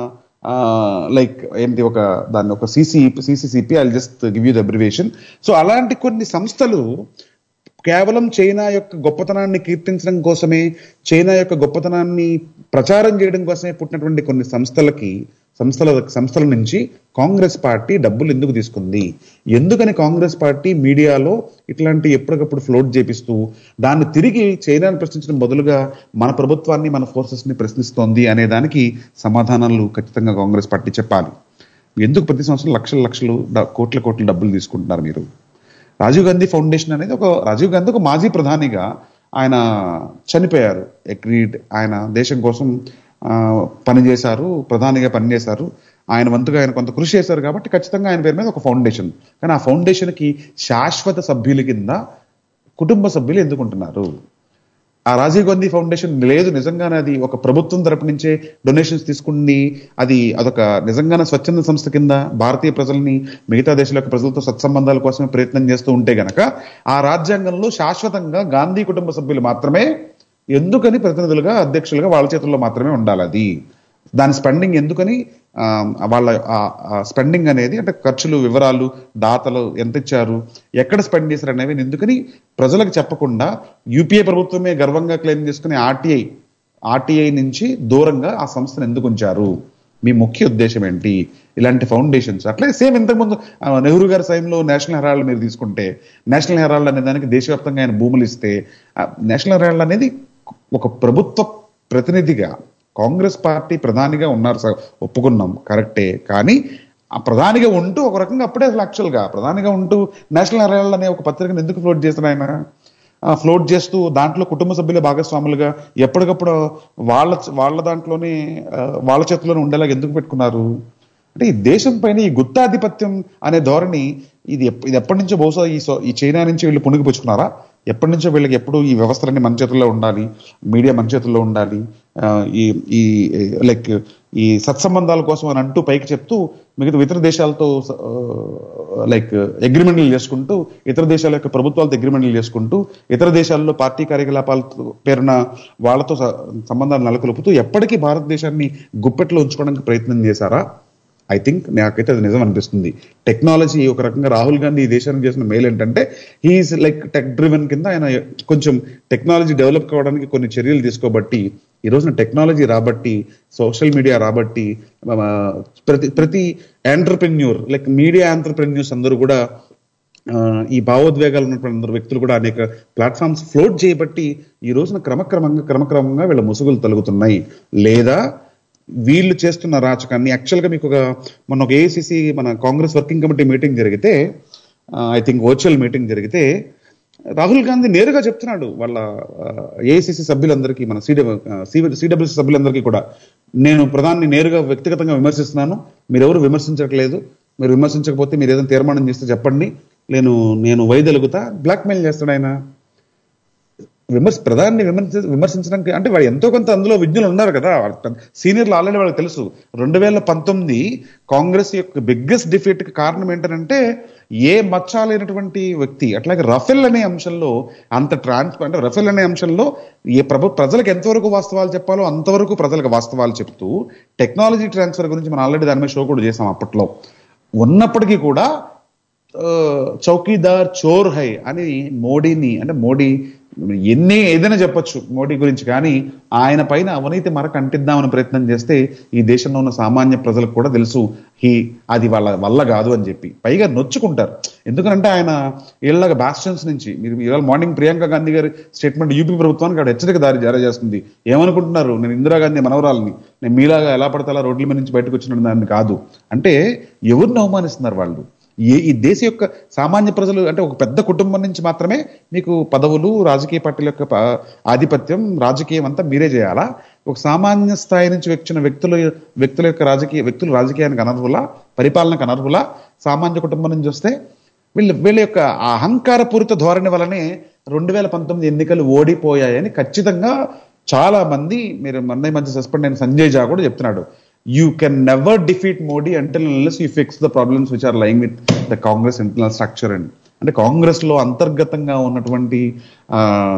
లైక్ ఏంటి ఒక దాన్ని ఒక C C C C C P I just give you the abbreviation so అలాంటి కొన్ని సంస్థలు కేవలం చైనా యొక్క గొప్పతనాన్ని కీర్తించడం కోసమే చైనా యొక్క గొప్పతనాన్ని ప్రచారం చేయడం కోసమే పుట్టినటువంటి కొన్ని సంస్థలకి సంస్థల సంస్థల నుంచి కాంగ్రెస్ పార్టీ డబ్బులు ఎందుకు తీసుకుంది ఎందుకని కాంగ్రెస్ పార్టీ మీడియాలో ఇట్లాంటి ఎప్పటికప్పుడు ఫ్లోట్ చేపిస్తూ దాన్ని తిరిగి చైనాను ప్రశ్నించడం బదులుగా మన ప్రభుత్వాన్ని మన ఫోర్సెస్ ని ప్రశ్నిస్తోంది అనే దానికి సమాధానాలు ఖచ్చితంగా కాంగ్రెస్ పార్టీ చెప్పాలి ఎందుకు ప్రతి సంవత్సరం లక్షల లక్షలు డ- కోట్ల కోట్ల డబ్బులు తీసుకుంటున్నారు మీరు రాజీవ్ గాంధీ ఫౌండేషన్ అనేది ఒక రాజీవ్ గాంధీ ఒక మాజీ ప్రధానిగా ఆయన చనిపోయారు అగ్రీడ్ ఆయన దేశం కోసం ఆ, పనిచేశారు ప్రధానిగా పనిచేశారు ఆయన వంతుగా ఆయన కొంత కృషి చేశారు కాబట్టి ఖచ్చితంగా ఆయన పేరు మీద ఒక ఫౌండేషన్ కానీ ఆ ఫౌండేషన్ కి శాశ్వత సభ్యుల కింద కుటుంబ సభ్యులు ఎందుకుంటున్నారు ఆ రాజీవ్ గాంధీ ఫౌండేషన్ లేదు నిజంగానే అది ఒక ప్రభుత్వం తరపు నుంచే డొనేషన్స్ తీసుకుని అది అదొక నిజంగానే స్వచ్ఛంద సంస్థ కింద భారతీయ ప్రజల్ని మిగతా దేశాల యొక్క ప్రజలతో సత్సంబంధాల కోసమే ప్రయత్నం చేస్తూ ఉంటే గనక ఆ రాజ్యాంగంలో శాశ్వతంగా గాంధీ కుటుంబ సభ్యులు మాత్రమే ఎందుకని ప్రతినిధులుగా అధ్యక్షులుగా వాళ్ళ చేతుల్లో మాత్రమే ఉండాలి అది దాని స్పెండింగ్ ఎందుకని ఆ, వాళ్ళ స్పెండింగ్ అనేది అంటే ఖర్చులు వివరాలు దాతలు ఎంత ఇచ్చారు ఎక్కడ స్పెండ్ చేశారు అనేవి ఎందుకని ప్రజలకు చెప్పకుండా యూపీఏ ప్రభుత్వమే గర్వంగా క్లెయిమ్ చేసుకునే ఆర్టీఐ ఆర్టీఐ నుంచి దూరంగా ఆ సంస్థను ఎందుకు ఉంచారు మీ ముఖ్య ఉద్దేశం ఏంటి ఇలాంటి ఫౌండేషన్స్ అట్లే సేమ్ ఇంతకుముందు ఆ, నెహ్రూ గారి సమయంలో నేషనల్ హెరాల్డ్ మీరు తీసుకుంటే నేషనల్ హెరాల్డ్ అనే దానికి దేశవ్యాప్తంగా ఆయన భూములు ఇస్తే ఆ, నేషనల్ హెరాల్డ్ అనేది ఒక ప్రభుత్వ ప్రతినిధిగా కాంగ్రెస్ పార్టీ ప్రధానిగా ఉన్నారు సార్ ఒప్పుకున్నాం కరెక్టే కానీ ఆ ప్రధానిగా ఉంటూ ఒక రకంగా అప్పుడే అసలు యాక్చువల్ గా ప్రధానిగా ఉంటూ నేషనల్ హెరాల్డ్ అనే ఒక పత్రికను ఎందుకు ఫ్లోట్ చేశారు ఆయన ఫ్లోట్ చేస్తూ దాంట్లో కుటుంబ సభ్యుల భాగస్వాములుగా ఎప్పటికప్పుడు వాళ్ళ వాళ్ళ దాంట్లోనే ఆ, వాళ్ళ చేతిలోనే ఉండేలాగా ఎందుకు పెట్టుకున్నారు అంటే ఈ దేశం పైన ఈ గుత్తాధిపత్యం అనే ధోరణి ఇది ఎప్ప- ఇది ఎప్పటి నుంచో బహుశా ఈ సో- ఈ చైనా నుంచి వీళ్ళు పుణిగిపుచ్చుకున్నారా ఎప్పటి నుంచో వీళ్ళకి ఎప్పుడు ఈ వ్యవస్థలన్నీ మన చేతుల్లో ఉండాలి మీడియా మన చేతుల్లో ఉండాలి ఆ, ఈ ఈ లైక్ ఈ సత్సంబంధాల కోసం అని అంటూ పైకి చెప్తూ మిగతా ఇతర దేశాలతో లైక్ అగ్రిమెంట్లు చేసుకుంటూ ఇతర దేశాల యొక్క ప్రభుత్వాలతో అగ్రిమెంట్లు చేసుకుంటూ ఇతర దేశాల్లో పార్టీ కార్యకలాపాల పేరున వాళ్ళతో స- సంబంధాలు నెలకొల్పుతూ ఎప్పటికీ భారతదేశాన్ని గుప్పెట్లో ఉంచుకోవడానికి ప్రయత్నం చేశారా ఐ థింక్ నాకైతే అది నిజం అనిపిస్తుంది టెక్నాలజీ ఒక రకంగా రాహుల్ గాంధీ ఈ దేశానికి చేసిన మేలు ఏంటంటే హీఈస్ లైక్ టెక్ డ్రివెన్ కింద ఆయన కొంచెం టెక్నాలజీ డెవలప్ కావడానికి కొన్ని చర్యలు తీసుకోబట్టి ఈ రోజున టెక్నాలజీ రాబట్టి సోషల్ మీడియా రాబట్టి ఆ, ప్రతి ప్రతి ఎంటర్ప్రెన్యూర్ లైక్ మీడియా ఎంటర్ప్రెన్యూర్స్ అందరూ కూడా ఆ, ఈ భావోద్వేగాలు ఉన్నటువంటి అందరు వ్యక్తులు కూడా అనేక ప్లాట్ఫామ్స్ ఫ్లోట్ చేయబట్టి ఈ రోజున క్రమక్రమంగా క్రమక్రమంగా వీళ్ళ ముసుగులు తొలగుతున్నాయి లేదా వీళ్ళు చేస్తున్న రాచకాన్ని యాక్చువల్గా మీకు ఒక మొన్న ఒక ఏఐసిసి మన కాంగ్రెస్ వర్కింగ్ కమిటీ మీటింగ్ జరిగితే ఐ థింక్ వర్చువల్ మీటింగ్ జరిగితే రాహుల్ గాంధీ నేరుగా చెప్తున్నాడు వాళ్ళ ఏఐసిసి సభ్యులందరికీ మన సిడబ్ల్యూసి సభ్యులందరికీ కూడా నేను ప్రధాని నేరుగా వ్యక్తిగతంగా విమర్శిస్తున్నాను మీరెవరు విమర్శించట్లేదు మీరు విమర్శించకపోతే మీరు ఏదైనా తీర్మానం చేస్తే చెప్పండి నేను నేను వైదొలుగుతా బ్లాక్మెయిల్ చేస్తాడు ఆయన విమర్శ ప్రధాని విమర్శ విమర్శించడానికి అంటే వాడు ఎంతో కొంత అందులో విజ్ఞులు ఉన్నారు కదా సీనియర్లు ఆల్రెడీ వాళ్ళకి తెలుసు రెండు వేల పంతొమ్మిది కాంగ్రెస్ యొక్క బిగ్గెస్ట్ డిఫీట్ కి కారణం ఏంటంటే ఏ మచ్చ లేనటువంటి వ్యక్తి అట్లాగే రఫెల్ అనే అంశంలో అంత ట్రాన్స్ అంటే రఫెల్ అనే అంశంలో ఏ ప్రభు ప్రజలకు ఎంతవరకు వాస్తవాలు చెప్పాలో అంతవరకు ప్రజలకు వాస్తవాలు చెప్తూ టెక్నాలజీ ట్రాన్స్ఫర్ గురించి మనం ఆల్రెడీ దాని మీద షో కూడా చేసాం అప్పట్లో ఉన్నప్పటికీ కూడా ఆ, చౌకీదార్ చోర్ హై అని మోడీని అంటే మోడీ ఎన్ని ఏదైనా చెప్పొచ్చు మోడీ గురించి కానీ ఆయన పైన అవినీతి మరక అంటిద్దామని ప్రయత్నం చేస్తే ఈ దేశంలో ఉన్న సామాన్య ప్రజలకు కూడా తెలుసు హీ అది వాళ్ళ వల్ల కాదు అని చెప్పి పైగా నొచ్చుకుంటారు ఎందుకంటే ఆయన ఇళ్ళగా బాస్టన్స్ నుంచి మీరు ఇవాళ మార్నింగ్ ప్రియాంక గాంధీ గారి స్టేట్మెంట్ యూపీ ప్రభుత్వానికి ఆవిడ హెచ్చరిక దారి జారీ చేస్తుంది ఏమనుకుంటున్నారు నేను ఇందిరాగాంధీ మనవరాలని నేను మీలాగా ఎలా పడితే అలా రోడ్ల మీద నుంచి బయటకు వచ్చిన దాన్ని కాదు అంటే ఎవరిని అవమానిస్తున్నారు వాళ్ళు ఏ ఈ దేశ యొక్క సామాన్య ప్రజలు అంటే ఒక పెద్ద కుటుంబం నుంచి మాత్రమే మీకు పదవులు రాజకీయ పార్టీల యొక్క ప- ఆధిపత్యం రాజకీయం అంతా మీరే చేయాలా ఒక సామాన్య స్థాయి నుంచి వచ్చిన వ్యక్తుల వ్యక్తుల యొక్క రాజకీయ వ్యక్తులు రాజకీయానికి అనర్హులా పరిపాలనకు అనర్హులా సామాన్య కుటుంబం నుంచి వస్తే వీళ్ళ వీళ్ళ యొక్క ఆ అహంకారపూరిత ధోరణి వలనే రెండు వేల పంతొమ్మిది ఎన్నికలు ఓడిపోయాయని ఖచ్చితంగా చాలా మంది మీరు మొన్న మధ్య సస్పెండ్ అయిన సంజయ్ జా కూడా చెప్తున్నాడు you can never defeat Modi until unless you fix the problems which are lying with the Congress internal structure and అంటే కాంగ్రెస్ లో అంతర్గతంగా ఉన్నటువంటి ఆ,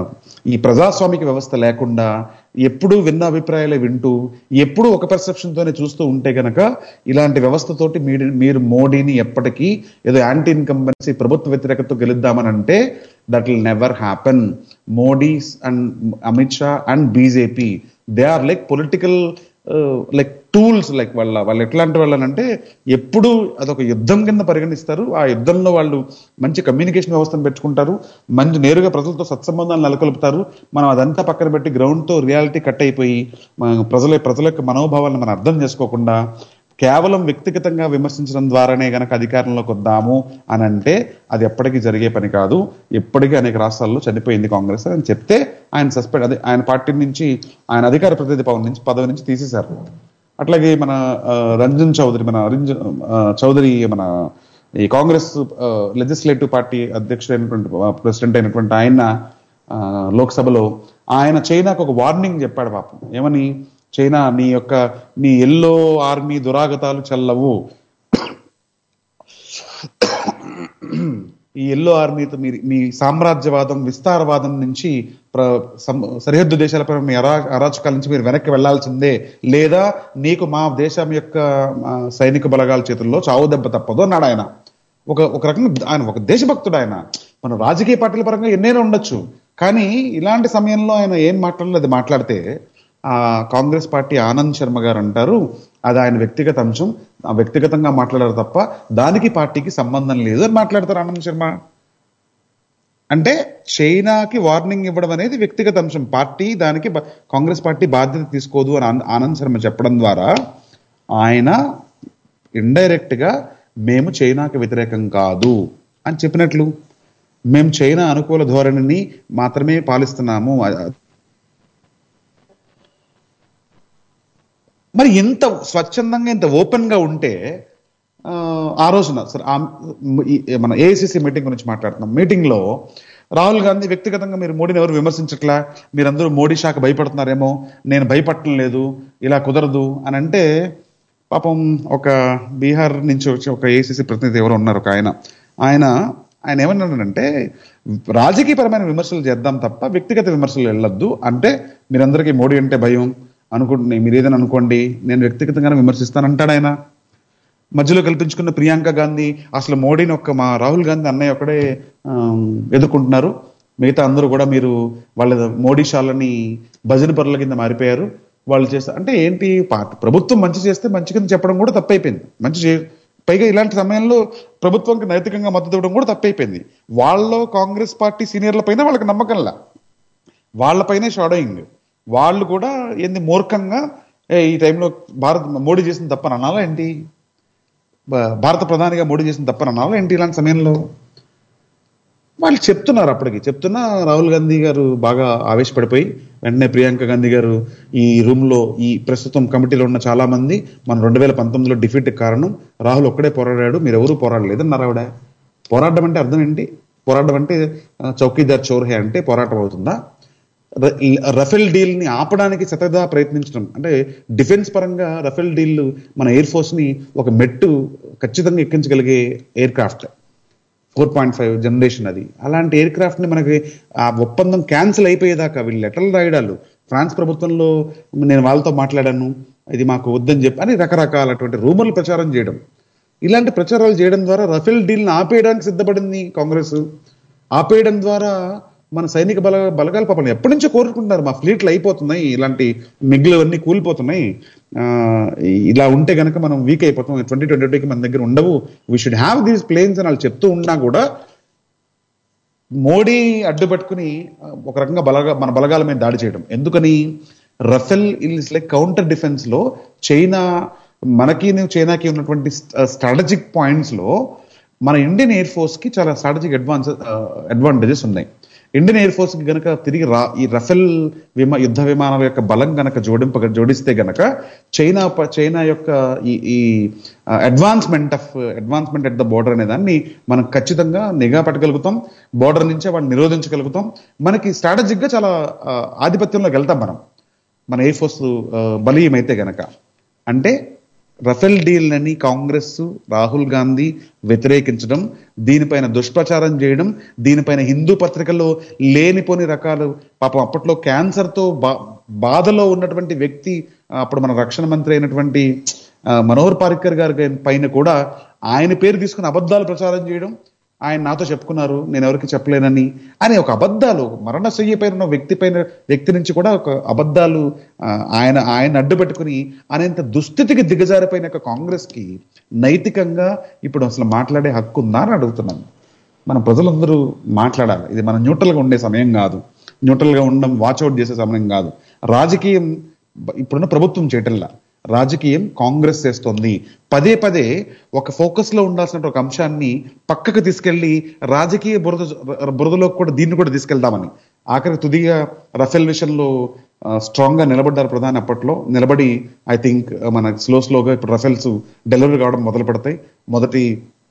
ఈ ప్రజాస్వామిక వ్యవస్థ లేకుండా ఎప్పుడూ విన్న అభిప్రాయాలే వింటూ ఎప్పుడూ ఒక perception తోనే చూస్తూ ఉంటే గనక ఇలాంటి వ్యవస్థతోటి మీరు మీరు మోడీని ఎప్పటికీ ఏదో యాంటీ ఇన్కంబెన్సీ ప్రభుత్వ వ్యతిరేకతతో గెలుద్దామని అంటే that will never happen Modi and Amit Shah and BJP they are like political like tools like వాళ్ళ వాళ్ళు ఎట్లాంటి వాళ్ళనంటే ఎప్పుడు అదొక యుద్ధం కింద పరిగణిస్తారు ఆ యుద్ధంలో వాళ్ళు మంచి కమ్యూనికేషన్ వ్యవస్థను పెట్టుకుంటారు మంచి నేరుగా ప్రజలతో సత్సంబంధాలు నెలకొల్పుతారు మనం అదంతా పక్కన పెట్టి గ్రౌండ్ తో రియాలిటీ కట్ అయిపోయి మన ప్రజల ప్రజల యొక్క మనోభావాలను మనం అర్థం చేసుకోకుండా కేవలం వ్యక్తిగతంగా విమర్శించడం ద్వారానే గనక అధికారంలోకి వద్దాము అని అంటే అది ఎప్పటికీ జరిగే పని కాదు ఎప్పటికీ అనేక రాష్ట్రాల్లో చనిపోయింది కాంగ్రెస్ అని చెప్తే ఆయన సస్పెండ్ అదే ఆయన పార్టీ నుంచి ఆయన అధికార ప్రతినిధి పవన్ నుంచి పదవి నుంచి తీసేశారు అట్లాగే మన ఆ, రంజన్ చౌదరి మన రంజన్ ఆ, చౌదరి మన ఈ కాంగ్రెస్ లెజిస్లేటివ్ పార్టీ అధ్యక్షుడైనటువంటి ప్రెసిడెంట్ అయినటువంటి ఆయన ఆ, లోక్సభలో ఆయన చైనాకు ఒక వార్నింగ్ చెప్పాడు పాపం ఏమని చైనా నీ యొక్క నీ ఎల్లో ఆర్మీ దురాగతాలు చల్లవు ఈ ఎల్లో ఆర్మీతో మీ మీ సామ్రాజ్యవాదం విస్తారవాదం నుంచి ప్ర సం- సరిహద్దు దేశాలపై మీ అరా అరాచకాల నుంచి మీరు వెనక్కి వెళ్లాల్సిందే లేదా నీకు మా దేశం యొక్క ఆ, సైనిక బలగాల చేతుల్లో చావు దెబ్బ తప్పదు అన్నాడు ఆయన ఒక ఒక రకంగా ఆయన ఒక దేశభక్తుడు ఆయన మన రాజకీయ పార్టీల పరంగా ఎన్నైనా ఉండొచ్చు కానీ ఇలాంటి సమయంలో ఆయన ఏం మాట్లాడలేదు అది మాట్లాడితే ఆ కాంగ్రెస్ పార్టీ ఆనంద్ శర్మ గారు అంటారు అది ఆయన వ్యక్తిగత అంశం ఆ వ్యక్తిగతంగా మాట్లాడారు తప్ప దానికి పార్టీకి సంబంధం లేదు అని మాట్లాడతారు ఆనంద్ శర్మ అంటే చైనాకి వార్నింగ్ ఇవ్వడం అనేది వ్యక్తిగత అంశం పార్టీ దానికి బ- కాంగ్రెస్ పార్టీ బాధ్యత తీసుకోదు అని ఆనంద్- ఆనంద్ శర్మ చెప్పడం ద్వారా ఆయన ఇండైరెక్ట్ గా మేము చైనాకి వ్యతిరేకం కాదు అని చెప్పినట్లు మేము చైనా అనుకూల ధోరణిని మాత్రమే పాలిస్తున్నాము మరి ఇంత స్వచ్ఛందంగా ఇంత ఓపెన్ గా ఉంటే ఆ, ఆ రోజున సరే ఆ ఈ- మన ఏఐసిసి మీటింగ్ గురించి మాట్లాడుతున్నాం మీటింగ్ లో రాహుల్ గాంధీ వ్యక్తిగతంగా మీరు మోడీని ఎవరు విమర్శించట్లా మీరందరూ మోడీ శాఖ భయపడుతున్నారేమో నేను భయపడటం లేదు ఇలా కుదరదు అని అంటే పాపం ఒక బీహార్ నుంచి వచ్చి ఒక ఏసీసీ ప్రతినిధి ఎవరు ఉన్నారు ఒక ఆయన ఆయన ఆయన ఏమన్నాడంటే రాజకీయపరమైన విమర్శలు చేద్దాం తప్ప వ్యక్తిగత విమర్శలు వెళ్ళొద్దు అంటే మీరందరికీ మోడీ అంటే భయం అనుకుంటున్నాయి మీరు ఏదైనా అనుకోండి నేను వ్యక్తిగతంగానే విమర్శిస్తానంటాడు ఆయన మధ్యలో కల్పించుకున్న ప్రియాంక గాంధీ అసలు మోడీని ఒక్క మా రాహుల్ గాంధీ అన్నయ్య ఒక్కడే ఆమ్, ఎదుర్కొంటున్నారు మిగతా అందరూ కూడా మీరు వాళ్ళ మోడీ షాలని భజన పరుల కింద మారిపోయారు వాళ్ళు చేస్తారు అంటే ఏంటి పార్టీ ప్రభుత్వం మంచి చేస్తే మంచి కింద చెప్పడం కూడా తప్పైపోయింది మంచి చే పైగా ఇలాంటి సమయంలో ప్రభుత్వంకి నైతికంగా మద్దతు ఇవ్వడం కూడా తప్పైపోయింది వాళ్ళలో కాంగ్రెస్ పార్టీ సీనియర్ల పైన వాళ్ళకి నమ్మకంలా వాళ్ళపైనే షాడోయింగ్ వాళ్ళు కూడా ఏంది మూర్ఖంగా "ఏ, ఈ టైంలో భారత్ మోడీ చేసిన తప్పని అనాలా ఏంటి భా- భారత ప్రధానిగా మోడీ చేసిన తప్పని అనాలా ఏంటి ఇలాంటి సమయంలో వాళ్ళు చెప్తున్నారు అప్పటికి చెప్తున్నా రాహుల్ గాంధీ గారు బాగా ఆవేశపడిపోయి వెంటనే ప్రియాంక గాంధీ గారు ఈ రూమ్ లో ఈ ప్రస్తుతం కమిటీలో ఉన్న చాలా మంది మన రెండు వేల పంతొమ్మిదిలో డిఫీట్ కారణం రాహుల్ ఒక్కడే పోరాడాడు మీరు ఎవరూ పోరాడలేదు అన్నారు ఆవిడ పోరాడడం అంటే అర్థం ఏంటి పోరాడడం అంటే ఆ, చౌకీదార్ చోర్హే అంటే పోరాటం అవుతుందా ర- రఫేల్ డీల్ ని ఆపడానికి శతదా ప్రయత్నించడం అంటే డిఫెన్స్ పరంగా రఫేల్ డీల్ మన ఎయిర్ ఫోర్స్ ని ఒక మెట్టు ఖచ్చితంగా ఎక్కించగలిగే aircraft four point five generation అది అలాంటి ఎయిర్ క్రాఫ్ట్ ని మనకి ఆ ఒప్పందం క్యాన్సిల్ అయిపోయేదాకా వీళ్ళు లెటర్లు రాయడాలు ఫ్రాన్స్ ప్రభుత్వంలో నేను వాళ్ళతో మాట్లాడాను ఇది మాకు వద్దని చెప్పి అని రకరకాలటువంటి రూమర్లు ప్రచారం చేయడం ఇలాంటి ప్రచారాలు చేయడం ద్వారా రఫేల్ డీల్ ని ఆపేయడానికి సిద్ధపడింది కాంగ్రెస్ ఆపేయడం ద్వారా మన సైనిక బల బలగాలు పాపం ఎప్పటి నుంచో కోరుకుంటున్నారు మా ఫ్లీట్లు అయిపోతున్నాయి ఇలాంటి మిగులు అన్నీ కూలిపోతున్నాయి ఆ, ఇలా ఉంటే గనక మనం వీక్ అయిపోతాం ట్వంటీ ట్వంటీ టూకి మన దగ్గర ఉండవు we should have these planes అని వాళ్ళు చెప్తూ ఉన్నా కూడా మోడీ అడ్డుపట్టుకుని ఆ, ఒక రకంగా బలగా మన బలగాల మీద దాడి చేయడం ఎందుకని Rafale is like counter defence లో చైనా మనకి చైనాకి ఉన్నటువంటి స్ట్రాటజిక్ పాయింట్స్ లో మన ఇండియన్ ఎయిర్ ఫోర్స్ కి చాలా స్ట్రాటజిక్ అడ్వాన్స్ అడ్వాంటేజెస్ ఉన్నాయి ఇండియన్ ఎయిర్ ఫోర్స్ కి గనక తిరిగి రా ఈ రఫెల్ విమా యుద్ధ విమానాల యొక్క బలం గనక జోడింప జోడిస్తే గనక చైనా ప- చైనా యొక్క ఈ ఈ advancement of advancement at the border అనే దాన్ని మనం ఖచ్చితంగా నిఘా పెట్టగలుగుతాం బోర్డర్ నుంచే వాడిని నిరోధించగలుగుతాం మనకి స్ట్రాటజిక్ గా చాలా ఆ, ఆధిపత్యంలోకి వెళ్తాం మనం మన ఎయిర్ ఫోర్స్ బలీయం అయితే గనక అంటే రఫేల్ డీల్ అని కాంగ్రెస్ రాహుల్ గాంధీ వ్యతిరేకించడం దీనిపైన దుష్ప్రచారం చేయడం దీనిపైన హిందూ పత్రికల్లో లేనిపోని రకాలు పాపం అప్పట్లో క్యాన్సర్ తో బా బాధలో ఉన్నటువంటి వ్యక్తి ఆ, అప్పుడు మన రక్షణ మంత్రి అయినటువంటి ఆ, మనోహర్ పారిక్కర్ గారి పైన కూడా ఆయన పేరు తీసుకుని అబద్ధాలు ప్రచారం చేయడం ఆయన నాతో చెప్పుకున్నారు నేను ఎవరికి చెప్పలేనని అని ఒక అబద్ధాలు మరణ శయ్య పైన ఉన్న వ్యక్తి పైన వ్యక్తి నుంచి కూడా ఒక అబద్ధాలు ఆ, ఆయన ఆయన అడ్డు పెట్టుకుని అనేంత దుస్థితికి దిగజారిపోయిన ఒక కాంగ్రెస్ కి నైతికంగా ఇప్పుడు అసలు మాట్లాడే హక్కు ఉందా అని అడుగుతున్నాను మన ప్రజలందరూ మాట్లాడాలి ఇది మన న్యూట్రల్ గా ఉండే సమయం కాదు న్యూట్రల్ గా ఉండడం వాచ్అవుట్ చేసే సమయం కాదు రాజకీయం బ- ఇప్పుడున్న ప్రభుత్వం చేయటంలా రాజకీయం కాంగ్రెస్ చేస్తోంది పదే పదే ఒక ఫోకస్ లో ఉండాల్సిన ఒక అంశాన్ని పక్కకు తీసుకెళ్లి రాజకీయ బురద బురదలోకి కూడా దీన్ని కూడా తీసుకెళ్దామని ఆఖరి తుదిగా రఫేల్ విషయంలో స్ట్రాంగ్ గా నిలబడ్డారు ప్రధాని అప్పట్లో నిలబడి ఐ థింక్ మన స్లో స్లోగా ఇప్పుడు రఫేల్స్ డెలివరీ కావడం మొదలు పడతాయి మొదటి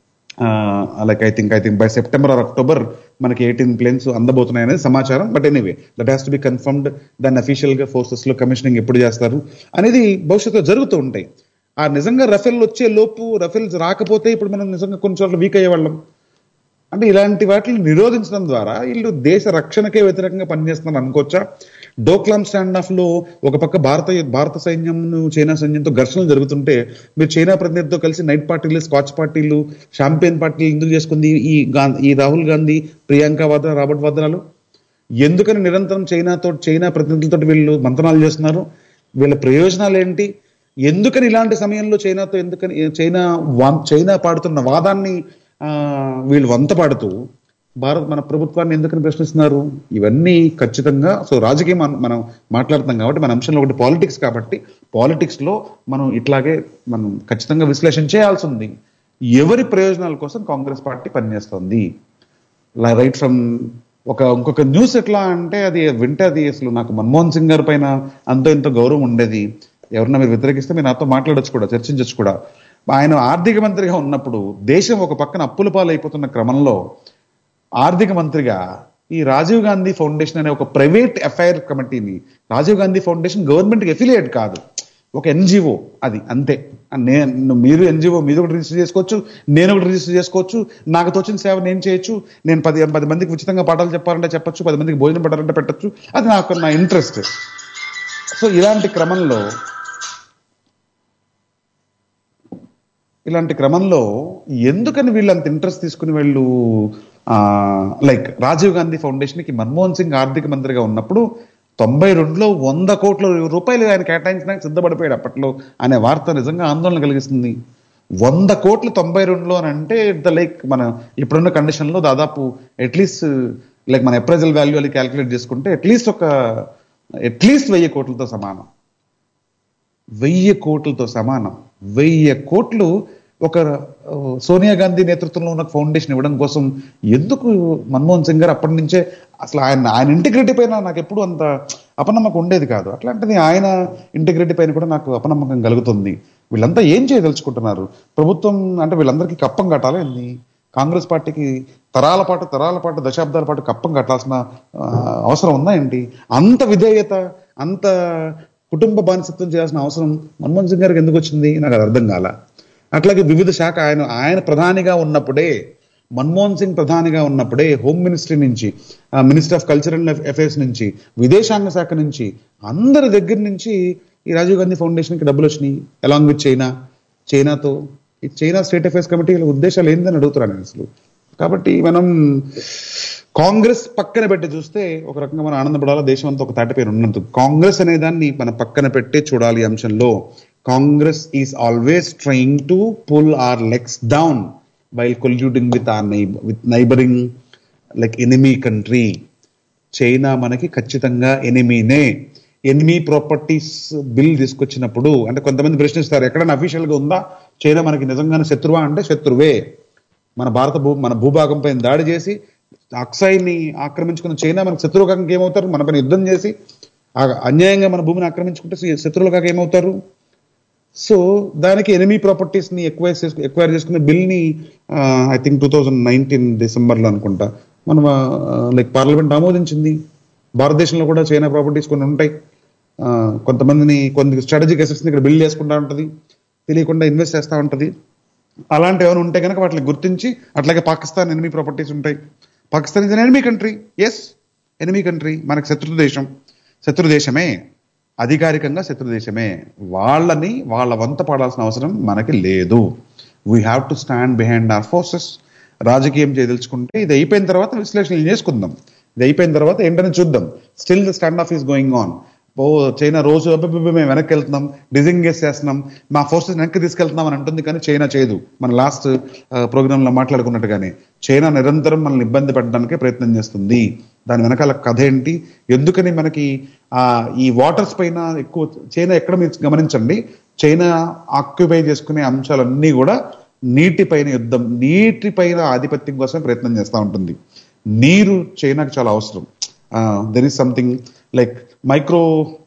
like I think I think by September or October మనకి ఎయిటీన్ ప్లేన్స్ అందబోతున్నాయి అనేది సమాచారం but anyway that has to be confirmed దాన్ని అఫీషియల్ గా ఫోర్సెస్ లో కమిషనింగ్ ఎప్పుడు చేస్తారు అనేది భవిష్యత్తులో జరుగుతూ ఉంటాయి ఆ నిజంగా రఫేల్ వచ్చే లోపు రఫేల్స్ రాకపోతే ఇప్పుడు మనం నిజంగా కొన్ని చోట్ల వీక్ అయ్యేవాళ్ళం అంటే ఇలాంటి వాటిని నిరోధించడం ద్వారా వీళ్ళు దేశ రక్షణకే వ్యతిరేకంగా పనిచేస్తున్నారు అనుకోవచ్చా డోక్లాం స్టాండ్ ఆఫ్ లో ఒక పక్క భారత భారత సైన్యం చైనా సైన్యంతో ఘర్షణలు జరుగుతుంటే మీరు చైనా ప్రతినిధితో కలిసి నైట్ పార్టీలు స్కాచ్ పార్టీలు షాంపియన్ పార్టీలు ఎందుకు చేసుకుంది ఈ గా- ఈ రాహుల్ గాంధీ ప్రియాంక వాద్రా రాబర్ట్ వాద్రాలు ఎందుకని నిరంతరం చైనాతో చైనా ప్రతినిధులతో వీళ్ళు మంతనాలు చేస్తున్నారు వీళ్ళ ప్రయోజనాలు ఏంటి ఎందుకని ఇలాంటి సమయంలో చైనాతో ఎందుకని చైనా వా- చైనా పాడుతున్న వాదాన్ని ఆ, వీళ్ళు వంత పాడుతూ భారత్ మన ప్రభుత్వాన్ని ఎందుకని ప్రశ్నిస్తున్నారు ఇవన్నీ ఖచ్చితంగా సో రాజకీయం మనం- మనం మాట్లాడుతాం కాబట్టి మన అంశంలో ఒకటి పాలిటిక్స్ కాబట్టి పాలిటిక్స్ లో మనం ఇట్లాగే మనం ఖచ్చితంగా విశ్లేషణ చేయాల్సి ఉంది ఎవరి ప్రయోజనాల కోసం కాంగ్రెస్ పార్టీ పనిచేస్తుంది రైట్ ఫ్రమ్ ఒక ఇంకొక న్యూస్ ఎట్లా అంటే అది వింటే అది అసలు నాకు మన్మోహన్ సింగ్ గారి పైన అంతో ఇంత గౌరవం ఉండేది ఎవరన్నా మీరు వ్యతిరేకిస్తే మీరు నాతో మాట్లాడొచ్చు కూడా చర్చించవచ్చు కూడా ఆయన ఆర్థిక మంత్రిగా ఉన్నప్పుడు దేశం ఒక పక్కన అప్పుల పాలైపోతున్న క్రమంలో ఆర్థిక మంత్రిగా ఈ రాజీవ్ గాంధీ ఫౌండేషన్ అనే ఒక ప్రైవేట్ ఎఫ్ఐఆర్ కమిటీని రాజీవ్ గాంధీ ఫౌండేషన్ గవర్నమెంట్కి ఎఫిలియేట్ కాదు ఒక ఎన్జిఓ అది అంతే నేను మీరు ఎన్జిఓ మీరు ఒకటి రిజిస్టర్ చేసుకోవచ్చు నేను ఒకటి రిజిస్టర్ చేసుకోవచ్చు నాకు తోచిన సేవ నేను చేయొచ్చు నేను పది పది మందికి ఉచితంగా పాఠాలు చెప్పాలంటే చెప్పొచ్చు పది మందికి భోజనం పెట్టాలంటే పెట్టచ్చు అది నాకు నా ఇంట్రెస్ట్ సో ఇలాంటి క్రమంలో ఇలాంటి క్రమంలో ఎందుకని వీళ్ళు అంత ఇంట్రెస్ట్ తీసుకుని వీళ్ళు లైక్ రాజీవ్ గాంధీ ఫౌండేషన్కి మన్మోహన్ సింగ్ ఆర్థిక మంత్రిగా ఉన్నప్పుడు తొంభై రెండులో వంద కోట్ల రూపాయలు ఆయన కేటాయించడానికి సిద్ధపడిపోయాడు అప్పట్లో అనే వార్త నిజంగా ఆందోళన కలిగిస్తుంది వంద కోట్లు తొంభై రెండులో అని అంటే ద లైక్ మన ఇప్పుడున్న కండిషన్లో దాదాపు అట్లీస్ట్ లైక్ మన అప్రైజల్ వాల్యూ అది క్యాలిక్యులేట్ చేసుకుంటే అట్లీస్ట్ ఒక అట్లీస్ట్ వెయ్యి కోట్లతో సమానం వెయ్యి కోట్లతో సమానం వెయ్యి కోట్లు ఒక ఆ, సోనియా గాంధీ నేతృత్వంలో ఉన్న ఫౌండేషన్ ఇవ్వడం కోసం ఎందుకు మన్మోహన్ సింగ్ గారు అప్పటి నుంచే అసలు ఆయన ఆయన ఇంటిగ్రిటీ పైన నాకు ఎప్పుడు అంత అపనమ్మకం ఉండేది కాదు అట్లాంటిది ఆయన ఇంటిగ్రిటీ పైన కూడా నాకు అపనమ్మకం కలుగుతుంది వీళ్ళంతా ఏం చేయదలుచుకుంటున్నారు ప్రభుత్వం అంటే వీళ్ళందరికీ కప్పం కట్టాలి ఏంది కాంగ్రెస్ పార్టీకి తరాల పాటు తరాల పాటు దశాబ్దాల పాటు కప్పం కట్టాల్సిన ఆ, అవసరం ఉందా ఏంటి అంత విధేయత అంత కుటుంబ బానిసత్వం చేయాల్సిన అవసరం మన్మోహన్ సింగ్ గారికి ఎందుకు వచ్చింది నాకు అది అర్థం కాల అట్లాగే వివిధ శాఖ ఆయన ఆయన ప్రధానిగా ఉన్నప్పుడే మన్మోహన్ సింగ్ ప్రధానిగా ఉన్నప్పుడే హోమ్ మినిస్ట్రీ నుంచి మినిస్టర్ ఆఫ్ కల్చరల్ అఫైర్స్ నుంచి విదేశాంగ శాఖ నుంచి అందరి దగ్గర నుంచి ఈ రాజీవ్ గాంధీ ఫౌండేషన్కి డబ్బులు వచ్చినాయి అలాంగ్ విత్ చైనా చైనాతో ఈ చైనా స్టేట్ అఫైర్స్ కమిటీ ఉద్దేశాలు ఏందని అడుగుతున్నాను నేను అసలు కాబట్టి మనం కాంగ్రెస్ పక్కన పెట్టి చూస్తే ఒక రకంగా మనం ఆనందపడాలా దేశం అంతా ఒక తాటి పేరు ఉన్నందుకు కాంగ్రెస్ అనే దాన్ని మన పక్కన పెట్టే చూడాలి ఈ అంశంలో Congress is always trying to pull our legs down while colluding with our with neighbouring like enemy country China మనకి ఖచ్చితంగా ఎనిమీనే ఎనిమీ ప్రాపర్టీస్ బిల్ తీసుకొచ్చినప్పుడు అంటే కొంతమంది ప్రశ్నిస్తారు ఎక్కడైనా అఫీషియల్ గా ఉందా చైనా మనకి నిజంగానే శత్రువా అంటే శత్రువే మన భారత భూ మన భూభాగం పైన దాడి చేసి అక్సాయిని ఆక్రమించుకున్న చైనా మనకు శత్రువుగా ఏమవుతారు మన పైన యుద్ధం చేసి ఆ అన్యాయంగా మన భూమిని ఆక్రమించుకుంటే శత్రువులుగా ఏమవుతారు సో దానికి ఎనిమీ ప్రాపర్టీస్ ని ఎక్వైర్ చేసుకు ఎక్వైర్ చేసుకునే బిల్ ని I think two thousand nineteen డిసెంబర్లో అనుకుంటా మనం లైక్ పార్లమెంట్ ఆమోదించింది భారతదేశంలో కూడా చైనా ప్రాపర్టీస్ కొన్ని ఉంటాయి ఆ, కొంతమందిని కొన్ని స్ట్రాటజిక్ అసెట్స్ ఇక్కడ బిల్డ్ చేసుకుంటా ఉంటది తెలియకుండా ఇన్వెస్ట్ చేస్తూ ఉంటది అలాంటి ఏమైనా ఉంటే కనుక వాటిని గుర్తించి అట్లాగే పాకిస్తాన్ ఎనిమీ ప్రాపర్టీస్ ఉంటాయి Pakistan is enemy country as enemy country మనకు శత్రు దేశం శత్రు దేశమే అధికారికంగా శత్రు దేశమే వాళ్ళని వాళ్ళ వంత పడాల్సిన అవసరం మనకి లేదు we have to stand behind our forces రాజకీయం చేయదలుచుకుంటే ఇది అయిపోయిన తర్వాత విశ్లేషణలు చేసుకుందాం ఇది అయిపోయిన తర్వాత ఏంటని చూద్దాం still the stand off is going on ఓ చైనా రోజు అబ్బబ్బబ్బ మేము వెనక్కి వెళ్తున్నాం డిజింగేస్ చేస్తున్నాం మా ఫోర్సెస్ వెనక్కి తీసుకెళ్తున్నాం అని అంటుంది కానీ చైనా చేయదు మన లాస్ట్ ప్రోగ్రామ్ లో మాట్లాడుకున్నట్టుగానే చైనా నిరంతరం మనల్ని ఇబ్బంది పెట్టడానికే ప్రయత్నం చేస్తుంది దాని వెనకాల కథ ఏంటి ఎందుకని మనకి ఆ ఈ వాటర్స్ పైన ఎక్కువ చైనా ఎక్కడ మీరు గమనించండి చైనా ఆక్యుపై చేసుకునే అంశాలన్నీ కూడా నీటి పైన యుద్ధం నీటి పైన ఆధిపత్యం కోసం ప్రయత్నం చేస్తూ ఉంటుంది నీరు చైనాకి చాలా అవసరం there is something like micro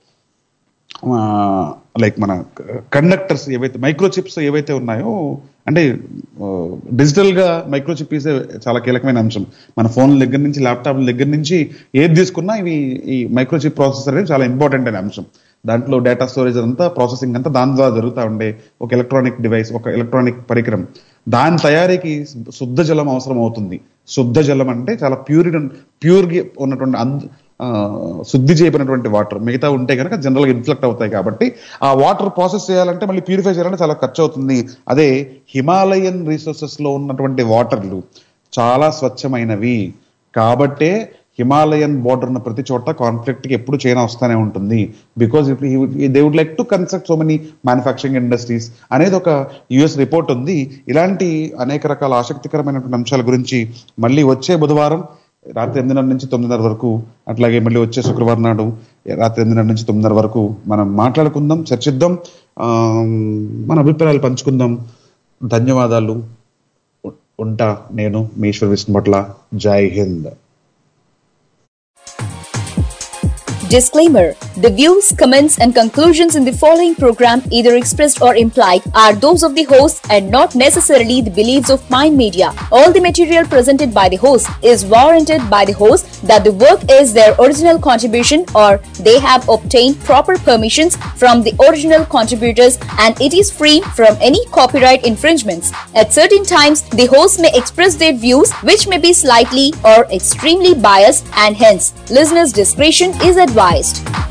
like మన కండక్టర్స్ ఏవైతే మైక్రో చిప్స్ ఏవైతే ఉన్నాయో అంటే డిజిటల్ గా మైక్రో చిప్ ఈజ్ చాలా కీలకమైన అంశం మన ఫోన్ దగ్గర నుంచి ల్యాప్టాప్ దగ్గర నుంచి ఏది తీసుకున్నా ఇవి ఈ మైక్రో చిప్ ప్రాసెసర్ అనేది చాలా ఇంపార్టెంట్ అనే అంశం దాంట్లో డేటా స్టోరేజ్ అంతా ప్రాసెసింగ్ అంతా దాని ద్వారా జరుగుతూ ఉండే ఒక ఎలక్ట్రానిక్ డివైస్ ఒక ఎలక్ట్రానిక్ పరికరం దాని తయారీకి శుద్ధ జలం అవసరం అవుతుంది శుద్ధ జలం అంటే చాలా ప్యూరి ప్యూర్ ఉన్నటువంటి అంద ఆ, శుద్ధి చేయబడినటువంటి వాటర్ మిగతా ఉంటే కనుక జనరల్గా ఇన్ఫ్లెక్ట్ అవుతాయి కాబట్టి ఆ వాటర్ ప్రాసెస్ చేయాలంటే మళ్ళీ ప్యూరిఫై చేయాలంటే చాలా ఖర్చు అవుతుంది అదే హిమాలయన్ రిసోర్సెస్ లో ఉన్నటువంటి వాటర్లు చాలా స్వచ్ఛమైనవి కాబట్టే హిమాలయన్ బోర్డర్ ఉన్న ప్రతి చోట కాన్ఫ్లిక్ట్ కి ఎప్పుడు చైనా వస్తానే ఉంటుంది because they would like to construct so many manufacturing industries అనేది ఒక యుఎస్ రిపోర్ట్ ఉంది ఇలాంటి అనేక రకాల ఆసక్తికరమైనటువంటి అంశాల గురించి మళ్ళీ వచ్చే బుధవారం రాత్రి ఎనిమిదిన్నర నుంచి తొమ్మిదిన్నర వరకు అట్లాగే మళ్ళీ వచ్చే శుక్రవారం నాడు రాత్రి ఎనిమిదిన్నర నుంచి తొమ్మిదిన్నర వరకు మనం మాట్లాడుకుందాం చర్చిద్దాం ఆ, మన అభిప్రాయాలు పంచుకుందాం ధన్యవాదాలు ఉంటా నేను మీ ఈశ్వర్ విష్ణుపట్ల జై Hind Disclaimer The views, comments, and conclusions in the following program, either expressed or implied, are those of the host and not necessarily the beliefs of Mind Media. All the material presented by the host is warranted by the host that the work is their original contribution or they have obtained proper permissions from the original contributors and it is free from any copyright infringements. At certain times, the host may express their views which may be slightly or extremely biased and hence listeners' discretion is advised.